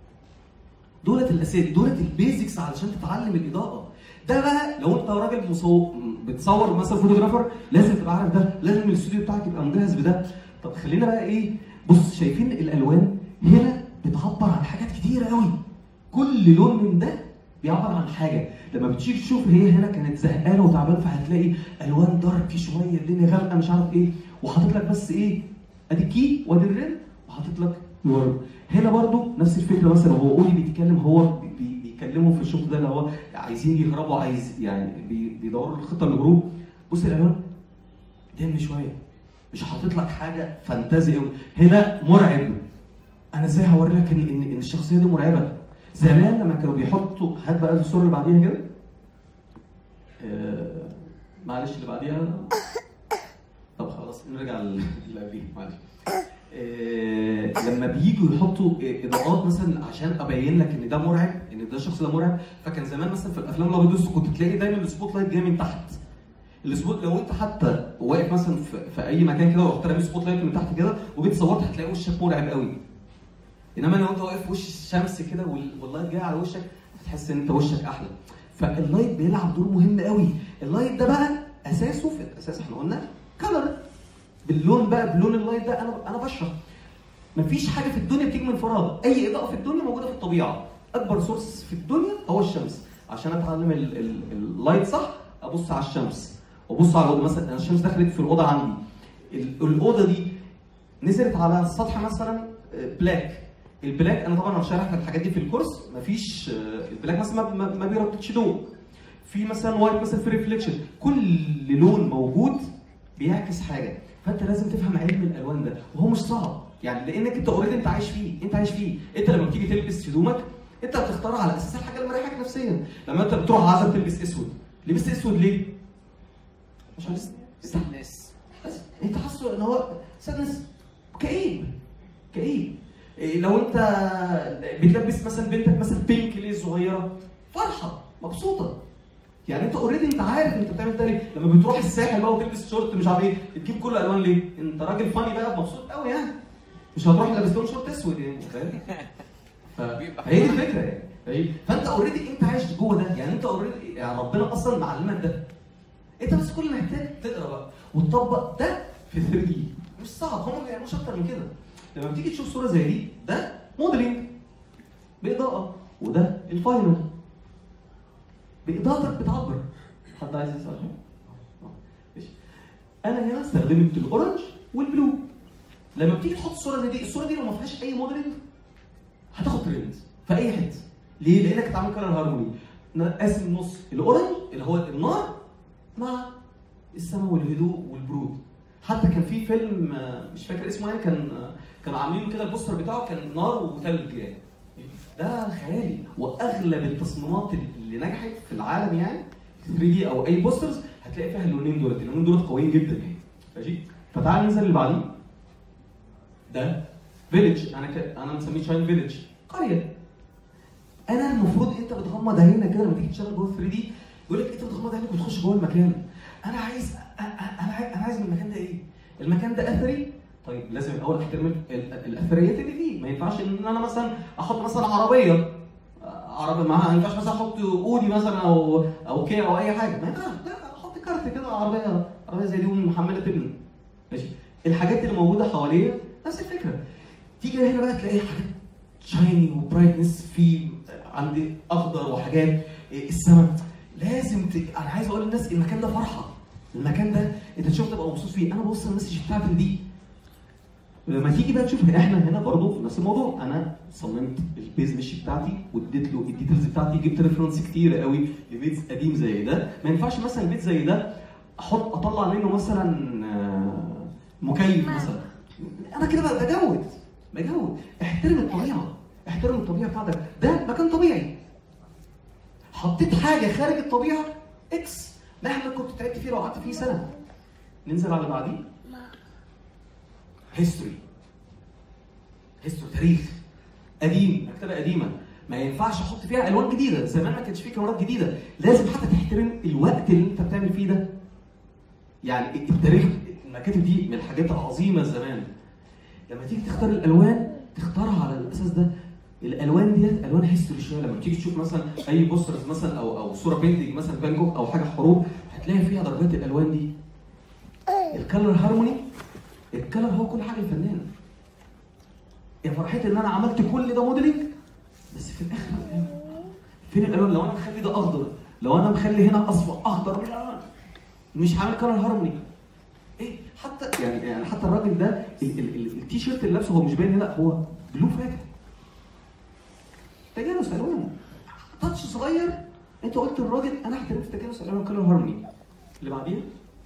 دولت الاساس دولت البيزكس علشان تتعلم الاضاءه ده بقى لو انت راجل مصور بتصور مثلا فوتوغرافر لازم تبقى عارف ده لازم الاستوديو بتاعك يبقى مجهز بده طب خلينا بقى ايه بص شايفين الالوان هنا بتعبر عن حاجات كتيره قوي كل لون من ده بيعبر عن حاجه لما بتيجي تشوف هي هنا كانت زهقانه وتعبانه فهتلاقي الوان دارك شويه الدنيا غامقه مش عارف ايه وحاطط لك بس ايه ادي كي وادي الريد وحاطط لك نور هنا برضو نفس الفكره مثلا هو قولي بيتكلم هو بي- بي- بيكلموا في الشوط ده اللي هو عايزين يهربوا عايز يعني بي- بيدوروا الخطه للهروب بص الالوان دم شويه مش حاطط لك حاجه فانتازي قوي هنا مرعب انا ازاي هوري لك ان ان إن الشخصيه دي مرعبه زمان لما كانوا بيحطوا هات بقى الصوره اللي بعديها كده آه، معلش اللي بعديها طب خلاص نرجع لل- اللي قبليه معلش آه، لما بييجوا يحطوا اضاءات مثلا عشان ابين لك ان ده مرعب ان ده الشخص ده مرعب فكان زمان مثلا في الافلام الابيض والاسود كنت تلاقي دايما السبوت لايت جاي من تحت السبوت لو انت حتى واقف مثلا في, في اي مكان كده ورحت رامي سبوت لايت من تحت كده وجيت صورت هتلاقي وشك مرعب قوي انما لو انت واقف في وش الشمس كده وال- واللايت جاي على وشك هتحس ان انت وشك احلى فاللايت بيلعب دور مهم قوي اللايت ده بقى اساسه في الاساس احنا قلنا كلر باللون بقى بلون اللايت ده انا انا بشرح مفيش حاجه في الدنيا بتيجي من فراغ اي اضاءه في الدنيا موجوده في الطبيعه اكبر سورس في الدنيا هو الشمس عشان اتعلم ال- ال- اللايت صح ابص على الشمس وابص على الأوضة. مثلا انا الشمس دخلت في الاوضه عندي ال- الاوضه دي نزلت على السطح مثلا بلاك البلاك انا طبعا شارح الحاجات دي في الكورس مفيش آه، البلاك مثلا ما- ما, ما بيرددش ضوء في مثلا وايت مثلا في ريفليكشن كل لون موجود بيعكس حاجه فانت لازم تفهم علم الالوان ده وهو مش صعب يعني لانك انت اوريدي انت عايش فيه انت عايش فيه انت لما بتيجي تلبس هدومك انت بتختارها على اساس الحاجه اللي مريحك نفسيا لما انت بتروح عزم تلبس اسود لبست اسود ليه؟ عشان سادنس بس انت حاسه ان هو سادنس كئيب كئيب إيه لو انت بتلبس مثلا بنتك مثلا بينك ليه صغيره فرحه مبسوطه يعني انت اوريدي انت عارف انت بتعمل ده ليه لما بتروح الساحل بقى وتلبس شورت مش عارف ايه تجيب كل الالوان ليه انت راجل فاني بقى مبسوط قوي يعني مش هتروح لابس لهم شورت اسود يعني فاهم فهي دي الفكره يعني فاهم؟ فانت اوريدي انت عايش جوه ده يعني انت اوريدي يعني ربنا اصلا معلمك ده انت بس كل اللي محتاج تقرا بقى وتطبق ده في 3 دي مش صعب هم ما بيعملوش اكتر من كده لما بتيجي تشوف صوره زي دي ده موديلنج باضاءه وده الفاينل باضاءتك بتعبر حد عايز يسال حاجه؟ اه، ماشي انا هنا استخدمت الاورنج والبلو لما بتيجي تحط صوره زي دي الصوره دي لو ما فيهاش اي موديلنج هتاخد ترند في اي حته ليه؟ لانك اتعمل كلر هارموني قاسم نص الاورنج اللي هو النار مع السماء والهدوء والبرود حتى كان في فيلم آه، مش فاكر اسمه ايه كان آه، كانوا عاملين كده البوستر بتاعه كان نار وثلج يعني ده خيالي واغلب التصميمات اللي نجحت في العالم يعني 3 دي او اي بوسترز هتلاقي فيها اللونين دولت اللونين دولت قويين جدا يعني ماشي فتعال ننزل اللي بعديه ده فيليج انا ك... انا مسميه شاين فيليج قريه انا المفروض انت بتغمض عينك كده لما تيجي تشتغل جوه 3 دي يقول لك انت بتغمض عينك وتخش جوه المكان انا عايز أ- أ- انا عايز انا عايز من المكان ده ايه؟ المكان ده اثري طيب لازم الاول احترم ال- ال- الاثريات اللي فيه ما ينفعش ان انا مثلا احط مثلا عربيه عربيه معاها ما ينفعش مثلا احط اودي مثلا او او كيا او اي حاجه ما ينفعش لا احط كارت كده عربيه عربيه زي دي محمله تبن ماشي الحاجات اللي موجوده حواليا نفس الفكره تيجي هنا بقى تلاقي حاجات شايني وبرايتنس في عندي اخضر وحاجات إيه، السماء لازم ت... انا عايز اقول للناس المكان ده فرحه المكان ده انت تشوف تبقى مبسوط فيه انا ببص المسج بتاعتي دي لما تيجي بقى تشوف احنا هنا برضه في نفس الموضوع انا صممت البيز مش بتاعتي واديت له الديتيلز بتاعتي جبت ريفرنس كتير قوي لبيتز قديم زي ده ما ينفعش مثلا بيت زي ده احط اطلع منه مثلا آه، مكيف مثلا انا كده بقى بجود بجود احترم الطبيعه احترم الطبيعه بتاعتك ده مكان طبيعي حطيت حاجه خارج الطبيعه اكس مهما كنت تعبت فيه لو قعدت فيه سنه ننزل على اللي بعديه هيستوري هيستوري تاريخ قديم مكتبه قديمه ما ينفعش احط فيها الوان جديده زمان ما كانش فيه كاميرات جديده لازم حتى تحترم الوقت اللي انت بتعمل فيه ده يعني التاريخ المكاتب دي من الحاجات العظيمه زمان لما تيجي تختار الالوان تختارها على الاساس ده الالوان ديت الوان هيستوري شويه لما تيجي تشوف مثلا اي بوسترز مثلا او او صوره بينتنج مثلا فان جوخ او حاجه حروب هتلاقي فيها درجات الالوان دي الكالر هارموني الكالر هو كل حاجه الفنان يا فرحتي ان انا عملت كل ده موديلنج بس في الاخر فين الالوان لو انا مخلي ده اخضر لو انا مخلي هنا اصفر اخضر مش عامل كالر هارموني ايه حتى يعني يعني حتى الراجل ده ال- ال- ال- التي شيرت اللي لابسه هو مش باين هنا هو بلو فاتح تجانس الوان تاتش صغير انت قلت للراجل انا احترمت تجانس الوان كلر هارموني اللي بعديها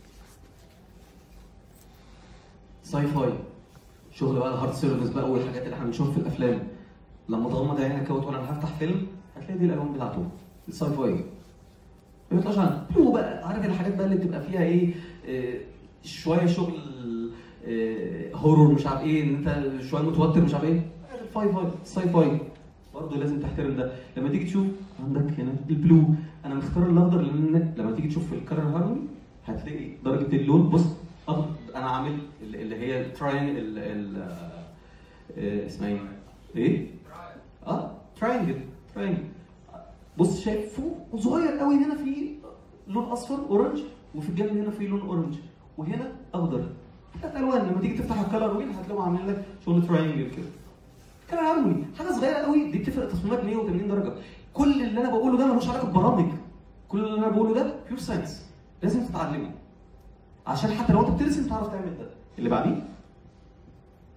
ساي فاي شغل بقى الهارد سيرفيس بقى والحاجات اللي احنا بنشوفها في الافلام لما تغمض عينك كده وتقول انا هفتح فيلم هتلاقي دي الالوان بتاعته الساي فاي ما بيطلعش عنها بلو بقى عارف الحاجات بقى اللي بتبقى فيها ايه آه، شويه شغل آه، هورور مش عارف ايه ان انت شويه متوتر مش عارف ايه الفاي فاي ساي فاي برضه لازم تحترم ده لما تيجي تشوف عندك هنا البلو انا مختار الاخضر لان لما تيجي تشوف في الكلر هارموني هتلاقي درجه اللون بص أخضر. انا عامل ال- اللي هي التراين ال ال آه، اسمها ايه؟ ايه؟ اه تراينجل تراينجل بص شايف فوق صغير قوي هنا في لون اصفر اورنج وفي الجنب هنا في لون اورنج وهنا اخضر ثلاث الوان لما تيجي تفتح الكلر ويل هتلاقيهم عاملين لك شغل تراينجل كده كلر هارموني حاجه صغيره قوي دي بتفرق تصميمات 180 درجه كل اللي انا بقوله ده ملوش علاقه ببرامج كل اللي انا بقوله ده بيور ساينس لازم تتعلمه عشان حتى لو انت بترسم تعرف تعمل ده اللي بعديه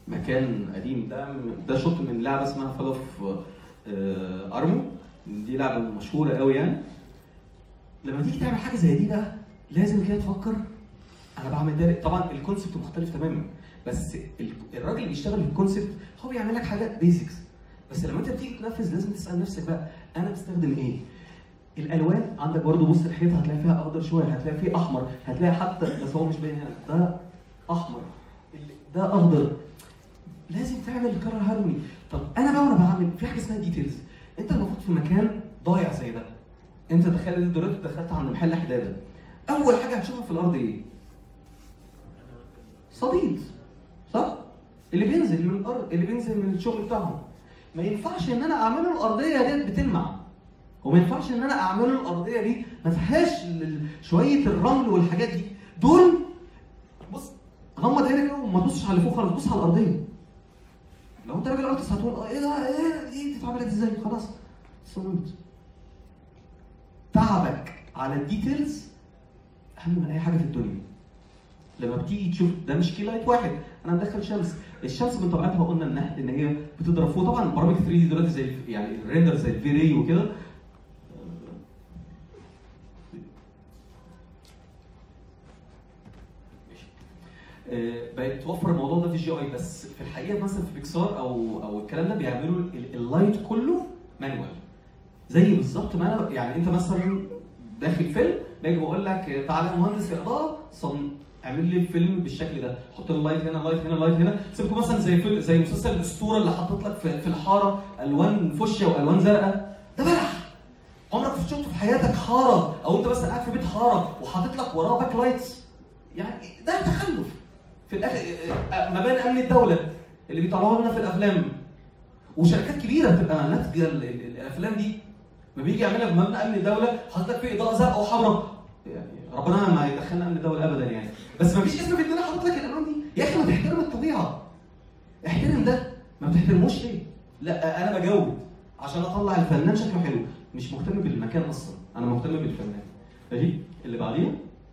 مكان قديم ده ده شوت من لعبه اسمها فال اوف ارمو دي لعبه مشهوره قوي يعني لما تيجي تعمل حاجه زي دي بقى لازم كده تفكر انا بعمل ده طبعا الكونسيبت مختلف تماما بس ال- الراجل اللي بيشتغل في الكونسيبت هو بيعمل لك حاجه بيزكس بس لما انت بتيجي تنفذ لازم تسال نفسك بقى انا بستخدم ايه؟ الالوان عندك برضه بص الحيطه هتلاقي فيها اخضر شويه هتلاقي فيه احمر هتلاقي حتى بس هو مش باين هنا ده احمر ال- ده اخضر لازم تعمل كلر هارموني طب انا بقى وانا بعمل في حاجه اسمها ديتيلز انت المفروض في مكان ضايع زي ده انت تخيل ان دلوقتي دخلت عند محل حداده اول حاجه هتشوفها في الارض ايه؟ صديد صح؟ اللي بينزل من الارض اللي بينزل من الشغل بتاعهم ما ينفعش ان انا اعمله الارضيه ديت بتلمع وما ينفعش ان انا اعمله الارضيه دي ما فيهاش ال- شويه الرمل والحاجات دي دول بص غمض عينك كده وما تبصش على اللي فوق خالص بص على الارضيه لو انت راجل ارتست هتقول اه ايه ده ايه دي دي اتعملت ازاي خلاص صممت تعبك على الديتيلز اهم من اي حاجه في الدنيا لما بتيجي تشوف ده مش كي لايت واحد انا مدخل شمس الشمس من طبيعتها قلنا ان ان هي بتضرب فوق طبعا برامج 3 دي دلوقتي زي يعني الريندر زي الفي راي وكده آه، بقت توفر الموضوع ده في جي اي بس في الحقيقه مثلا في بيكسار او او الكلام ده بيعملوا ال- اللايت كله مانوال زي بالظبط ما انا يعني انت مثلا داخل فيلم باجي بقول لك تعالى يا مهندس اضاءه صن اعمل لي فيلم بالشكل ده حط اللايت هنا لايت هنا لايت هنا سيبكم مثلا زي فيلم زي مسلسل الاسطوره اللي حاطط لك في, في الحاره الوان فوشيا والوان زرقاء ده بلح عمرك ما شفت في حياتك حاره او انت مثلا قاعد في بيت حاره وحاطط لك وراه باك لايتس يعني ده تخلف في الاخر آه، مباني امن الدوله اللي بيطلعوها لنا في الافلام وشركات كبيره بتبقى ناتجه ال- ال- الافلام دي ما بيجي يعمل لك مبنى امن الدوله حاطط لك فيه اضاءه زرقاء وحمراء يعني ربنا ما يدخلنا امن الدوله ابدا يعني بس ما فيش اسم في الدنيا حاطط لك الالوان دي يا اخي ما تحترم الطبيعه احترم ده ما بتحترموش ليه؟ لا انا بجود عشان اطلع الفنان شكله حلو مش مهتم بالمكان اصلا انا مهتم بالفنان ماشي اللي بعديها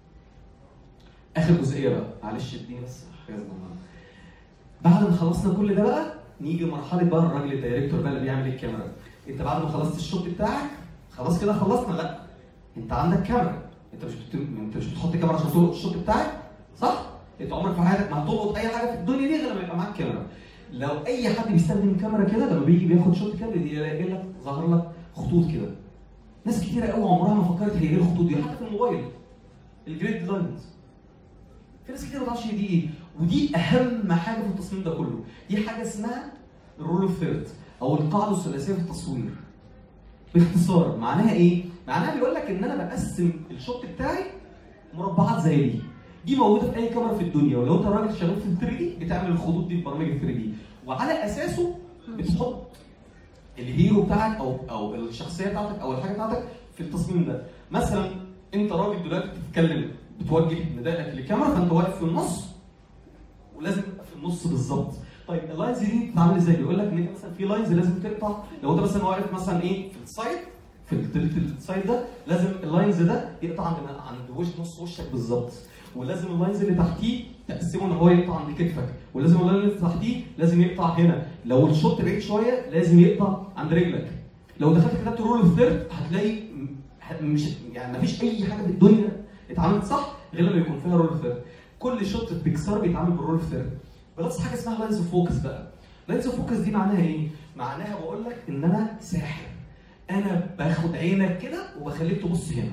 اخر جزئيه بقى معلش اديني بس حاجه صغيرة. بعد ما خلصنا كل ده بقى نيجي مرحله بقى الراجل الدايركتور بقى اللي بيعمل الكاميرا انت بعد ما خلصت الشوت بتاعك خلاص كده خلصنا لا انت عندك كاميرا انت مش بت... انت مش بتحط كاميرا عشان تلقط الشوت بتاعك صح انت عمرك في حياتك ما هتلقط اي حاجه في الدنيا دي غير لما يبقى معاك كاميرا لو اي حد بيستخدم كاميرا كده لما بيجي بياخد شوت كاميرا دي يلاقي لك ظهر لك خطوط كده ناس كتيره قوي عمرها ما فكرت هي ايه الخطوط دي حتى في الموبايل الجريد لاينز في ناس كتير ما تعرفش دي ايه ودي اهم حاجه في التصميم ده كله دي حاجه اسمها الرول اوف ثيرد او القاعده الثلاثيه في التصوير باختصار معناها ايه معناها بيقول لك ان انا بقسم الشوت بتاعي مربعات زي دي دي موجوده في اي كاميرا في الدنيا ولو انت راجل شغال في ال 3 دي بتعمل الخطوط دي في برامج ال 3 دي وعلى اساسه بتحط الهيرو بتاعك او او الشخصيه بتاعتك او الحاجه بتاعتك في التصميم ده مثلا انت راجل دلوقتي بتتكلم بتوجه ندائك للكاميرا فانت واقف في النص ولازم يبقى في النص بالظبط طيب اللاينز دي بتتعمل ازاي؟ بيقول لك ان انت مثلا في لاينز لازم تقطع لو انت مثلا واقف مثلا ايه في السايد في التلت السايد ده لازم اللاينز ده يقطع عند عند وش نص وشك بالظبط ولازم اللاينز اللي تحتيه تقسمه ان هو يقطع عند كتفك ولازم اللاين اللي تحتيه لازم يقطع هنا لو الشوت بعيد شويه لازم يقطع عند رجلك لو دخلت كتبت رول اوف ثيرد هتلاقي م- ه- مش يعني مفيش اي حاجه في الدنيا اتعملت صح غير لما يكون فيها رول اوف ثيرد كل شوت في بيكسار بيتعمل بالرول اوف ثيرد بلس حاجه اسمها لاينز اوف فوكس بقى لاينز اوف فوكس دي معناها ايه؟ معناها بقول لك ان انا ساحر انا باخد عينك كده وبخليك تبص هنا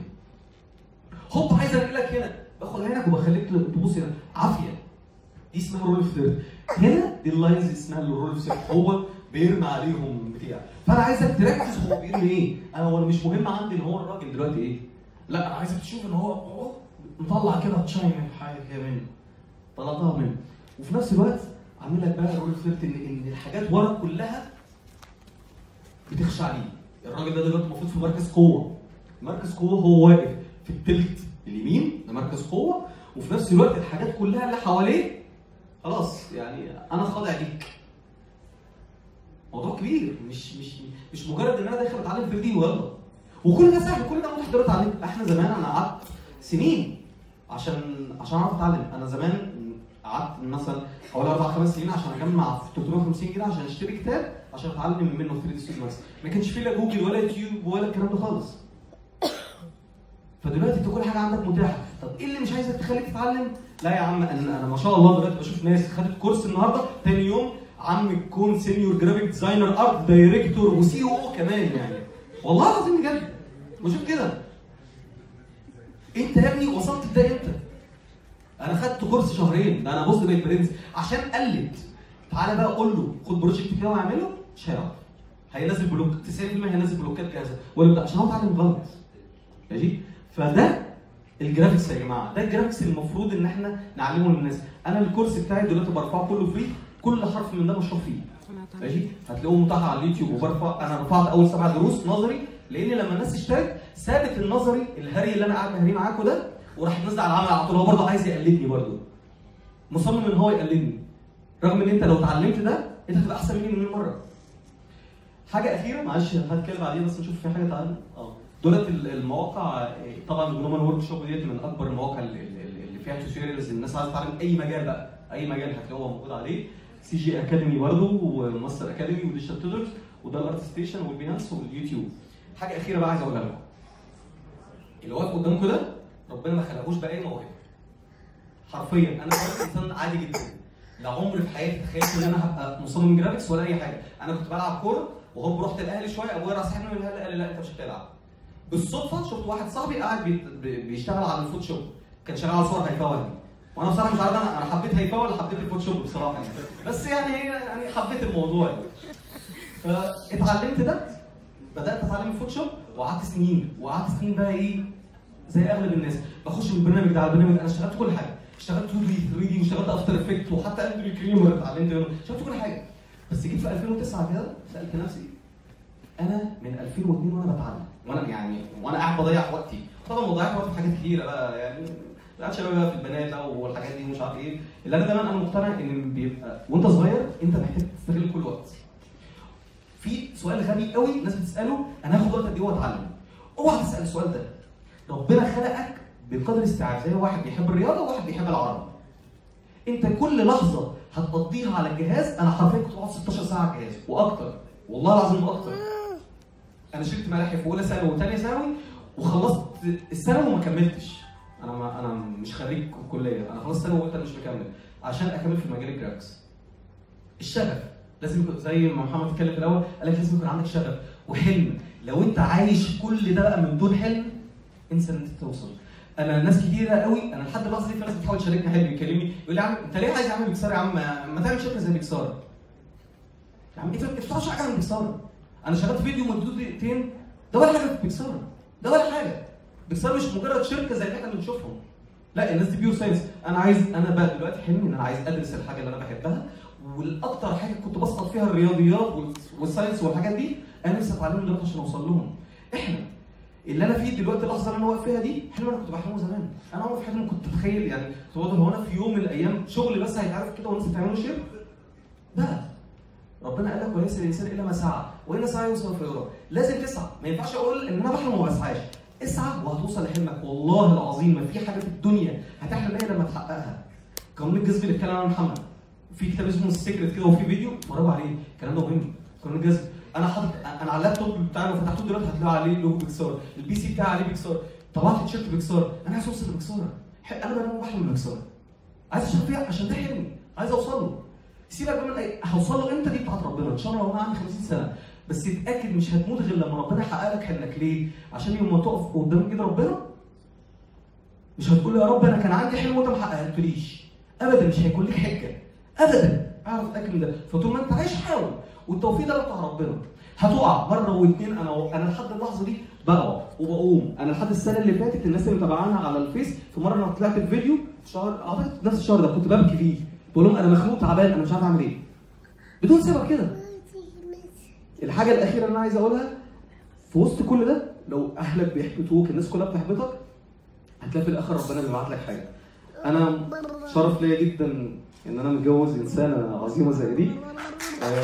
هوب عايز انقلك هنا باخد عينك وبخليك تبص هنا عافيه دي اسمها رول اوف ثيرد هنا دي اللاينز اسمها الرول اوف ثيرد هو بيرمي عليهم بتاع فانا عايزك تركز هو بيرمي ايه انا هو مش مهم عندي ان هو الراجل دلوقتي ايه لا انا عايزك تشوف ان هو أهو مطلع كده تشايم حاجه كده منه طلعتها منه وفي نفس الوقت عامل لك بقى رول اوف ثيرد ان ان الحاجات ورا كلها بتخشع ليه الراجل ده دلوقتي المفروض في مركز قوه مركز قوه هو واقف في التلت اليمين ده مركز قوه وفي نفس الوقت الحاجات كلها اللي حواليه خلاص يعني انا خاضع ليك موضوع كبير مش مش مش مجرد ان انا داخل اتعلم 3 دي ويلا وكل ده سهل كل ده متاح دلوقتي عليك احنا زمان انا قعدت سنين عشان عشان اعرف اتعلم انا زمان قعدت مثلا حوالي اربع خمس سنين عشان اجمع 350 جنيه عشان اشتري كتاب عشان اتعلم منه 3 دي ستوديو ماكس ما كانش فيه لا جوجل ولا يوتيوب ولا الكلام ده خالص فدلوقتي انت كل حاجه عندك متاحه طب ايه اللي مش عايزك تخليك تتعلم لا يا عم انا انا ما شاء الله دلوقتي بشوف ناس خدت كورس النهارده تاني يوم عم تكون سينيور جرافيك ديزاينر ارت دايركتور وسي او كمان يعني والله العظيم بجد بشوف كده انت يا ابني وصلت لده امتى؟ انا خدت كورس شهرين ده انا بص بقيت برنس عشان قلت تعالى بقى قول له خد بروجكت كده واعمله مش هيعرف هينزل بلوك 90% هينزل بلوكات جاهزه ولا بتاع عشان هو اتعلم غلط ماشي فده الجرافيكس يا جماعه ده الجرافيكس المفروض ان احنا نعلمه للناس انا الكورس بتاعي دلوقتي برفعه كله فري كل حرف من ده مشروع فيه ماشي هتلاقوه متاح على اليوتيوب وبرفع انا رفعت اول سبع دروس نظري لان لما الناس اشترت سابت النظري الهري اللي انا قاعد مهري معاكم ده وراح نزل على العمل على طول هو برضه عايز يقلدني برضه مصمم ان هو يقلدني رغم ان انت لو اتعلمت ده انت هتبقى احسن مني مليون مره حاجه اخيره معلش هتكلم عليها بس نشوف في حاجه تعالى اه دولت ال- المواقع آه، طبعا الجلوبال ورك شوب ديت من اكبر المواقع اللي, اللي اللي فيها توتوريالز الناس عايزه تتعلم اي مجال بقى اي مجال هتلاقوه موجود عليه سي جي اكاديمي برضه وماستر اكاديمي وديجيتال تودرز وده الارت ستيشن والبيهانس واليوتيوب حاجه اخيره بقى عايز اقولها لكم اللي واقف قدامكم ده ربنا ما خلقهوش باي موهبه حرفيا انا دلوقتي انسان عادي جدا لا عمري في حياتي تخيلت ان انا هبقى مصمم جرافيكس ولا اي حاجه انا كنت بلعب كوره وهوب رحت الاهلي شويه ابويا راح سحبني من الاهلي قال لي لا انت مش هتلعب بالصدفه شفت واحد صاحبي قاعد بي- بي- بيشتغل على الفوتوشوب كان شغال على صور هيفاء وهمي وانا بصراحه مش عارف انا انا حبيت هيفاء ولا حبيت الفوتوشوب بصراحه يعني بس يعني يعني حبيت الموضوع يعني فاتعلمت ده بدات اتعلم الفوتوشوب وقعدت سنين وقعدت سنين بقى ايه زي اغلب الناس بخش من البرنامج ده على البرنامج ده انا اشتغلت كل حاجه اشتغلت 2 دي 3 دي واشتغلت افتر افكت وحتى اندرو كريمر اتعلمت منه اشتغلت كل حاجه بس جيت في 2009 كده سالت نفسي انا من 2002 وانا بتعلم وانا يعني وانا قاعد بضيع وقتي طبعا بضيع وقتي في حاجات كتيره بقى يعني قاعد شباب بقى في البنات بقى والحاجات دي ومش عارف ايه اللي انا دايما انا مقتنع ان بيبقى وانت صغير انت محتاج تستغل كل وقت في سؤال غبي قوي الناس بتساله انا هاخد وقت قد ايه واتعلم اوعى تسال السؤال ده ربنا خلقك بقدر استيعاب زي واحد بيحب الرياضه وواحد بيحب العربي انت كل لحظه هتقضيها على الجهاز انا حرفيا كنت بقعد 16 ساعه على الجهاز واكتر والله العظيم واكتر انا شلت ملاحي في اولى ثانوي وثانيه ثانوي وخلصت الثانوي وما كملتش انا ما انا مش خريج كليه انا خلصت ثانوي وقلت انا مش مكمل عشان اكمل في مجال الجرافيكس الشغف لازم يكون زي ما محمد اتكلم في الاول قال لك لازم يكون عندك شغف وحلم لو انت عايش كل ده بقى من دون حلم انسى ان انت توصل انا ناس كتيره قوي انا لحد اللحظه دي في ناس بتحاول تشاركني حلم يكلمني يقول لي يا عم انت ليه عايز تعمل بيكسار يا عم ما- ما تعمل شركه زي بيكسار يا عم انت ما بتفتحش حاجه عن بيكسار انا شغلت فيديو مدته دقيقتين ده ولا حاجه في بيكسار ده ولا حاجه بيكسار مش مجرد شركه زي اللي احنا بنشوفهم لا الناس دي بيور ساينس انا عايز انا بقى دلوقتي حلمي ان انا عايز ادرس الحاجه اللي انا بحبها والاكتر حاجه كنت بسقط فيها الرياضيات وال- والساينس والحاجات دي انا نفسي اتعلمهم دلوقتي عشان اوصل لهم احنا اللي انا فيه دلوقتي اللحظه اللي انا واقف فيها دي حلم انا كنت بحلمه زمان انا عمري في حياتي ما كنت اتخيل يعني كنت بقول هو انا في يوم من الايام شغلي بس هيتعرف كده والناس هتعمله شير لا ربنا قال لك وليس الانسان الا ما سعى وان سعى يوصل في يرى لازم تسعى ما ينفعش اقول ان انا بحلم وما بسعاش اسعى وهتوصل لحلمك والله العظيم ما في حاجه في الدنيا هتحلم بيها لما تحققها قانون الجذب اللي اتكلم عنه محمد في كتاب اسمه السيكريت كده وفي فيديو اتفرجوا عليه الكلام ده مهم قانون الجذب انا حاطط انا على اللابتوب بتاعي لو فتحته دلوقتي هتلاقي عليه لوجو بيكسار البي سي بتاعي عليه بيكسار طبعت تيشيرت بيكسار انا عايز اوصل لبيكسار انا بنام وبحلم بيكسار عايز اشتغل فيها عشان ده حلمي عايز اوصل له سيبك بقى من اي هوصل له امتى دي بتاعت ربنا ان شاء الله لو انا عندي 50 سنه بس اتاكد مش هتموت غير لما ربنا يحقق لك حلمك ليه؟ عشان يوم ما تقف قدام ايد ربنا مش هتقول يا رب انا كان عندي حلم وانت ما حققتليش ابدا مش هيكون لك حجه ابدا اعرف اتاكد من ده فطول ما انت عايش حاول والتوفيق ده بتاع ربنا هتقع مره واثنين انا انا لحد اللحظه دي بقع وبقوم انا لحد السنه اللي فاتت الناس اللي متابعانا على الفيس في مره انا طلعت في فيديو في شهر اعتقد نفس الشهر ده كنت ببكي فيه بقول لهم انا مخنوق تعبان انا مش عارف اعمل ايه بدون سبب كده الحاجه الاخيره اللي انا عايز اقولها في وسط كل ده لو اهلك بيحبطوك الناس كلها بتحبطك هتلاقي في الاخر ربنا بيبعت لك حاجه انا شرف ليا جدا ان انا متجوز انسانه عظيمه زي دي آه،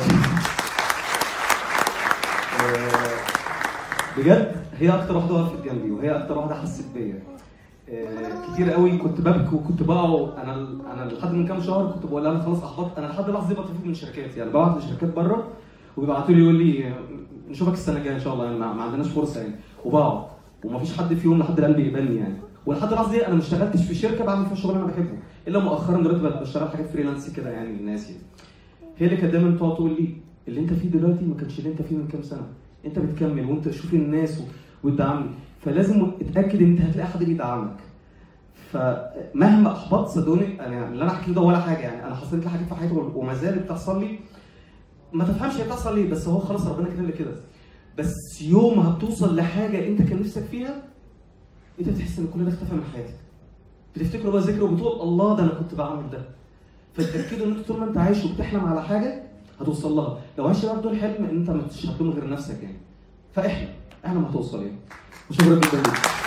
آه، بجد هي اكتر واحده وقفت جنبي وهي اكتر واحده حست بيا آه، كتير قوي كنت ببكي وكنت بقع انا انا لحد من كام شهر كنت بقول لها انا خلاص احبطت انا لحد اللحظه دي بطفي من شركات يعني ببعت لشركات بره وبيبعتوا لي يقول لي آه، نشوفك السنه الجايه ان شاء الله يعني ما ما عندناش فرصه يعني وبقعد ومفيش حد فيهم لحد الان بيقبلني يعني ولحد اللحظه دي انا ما اشتغلتش في شركه بعمل فيها شغل انا بحبه الا مؤخرا دلوقتي بقيت بشتغل حاجات فريلانس كده يعني للناس يعني هي اللي كانت دايما تقعد تقول لي اللي انت فيه دلوقتي ما كانش اللي انت فيه من كام سنه انت بتكمل وانت شوف الناس و- وتدعمني فلازم اتاكد ان انت هتلاقي حد بيدعمك فمهما احبطت صدقوني انا اللي انا حكيته ده ولا حاجه يعني انا حصلت لي حاجات في حياتي وما زالت بتحصل لي ما تفهمش هي بتحصل ليه بس هو خلاص ربنا كده اللي كده بس يوم ما بتوصل لحاجه انت كان نفسك فيها انت بتحس ان كل ده اختفى من حياتك بتفتكروا بقى ذكر وبتقول الله ده انا كنت بعمل ده فتاكدوا ان انت طول ما انت عايش وبتحلم على حاجه هتوصل لها لو عايش بقى بدون حلم انت مش هتلوم غير نفسك يعني فاحلم احلم هتوصل يعني وشكرا جدا ليك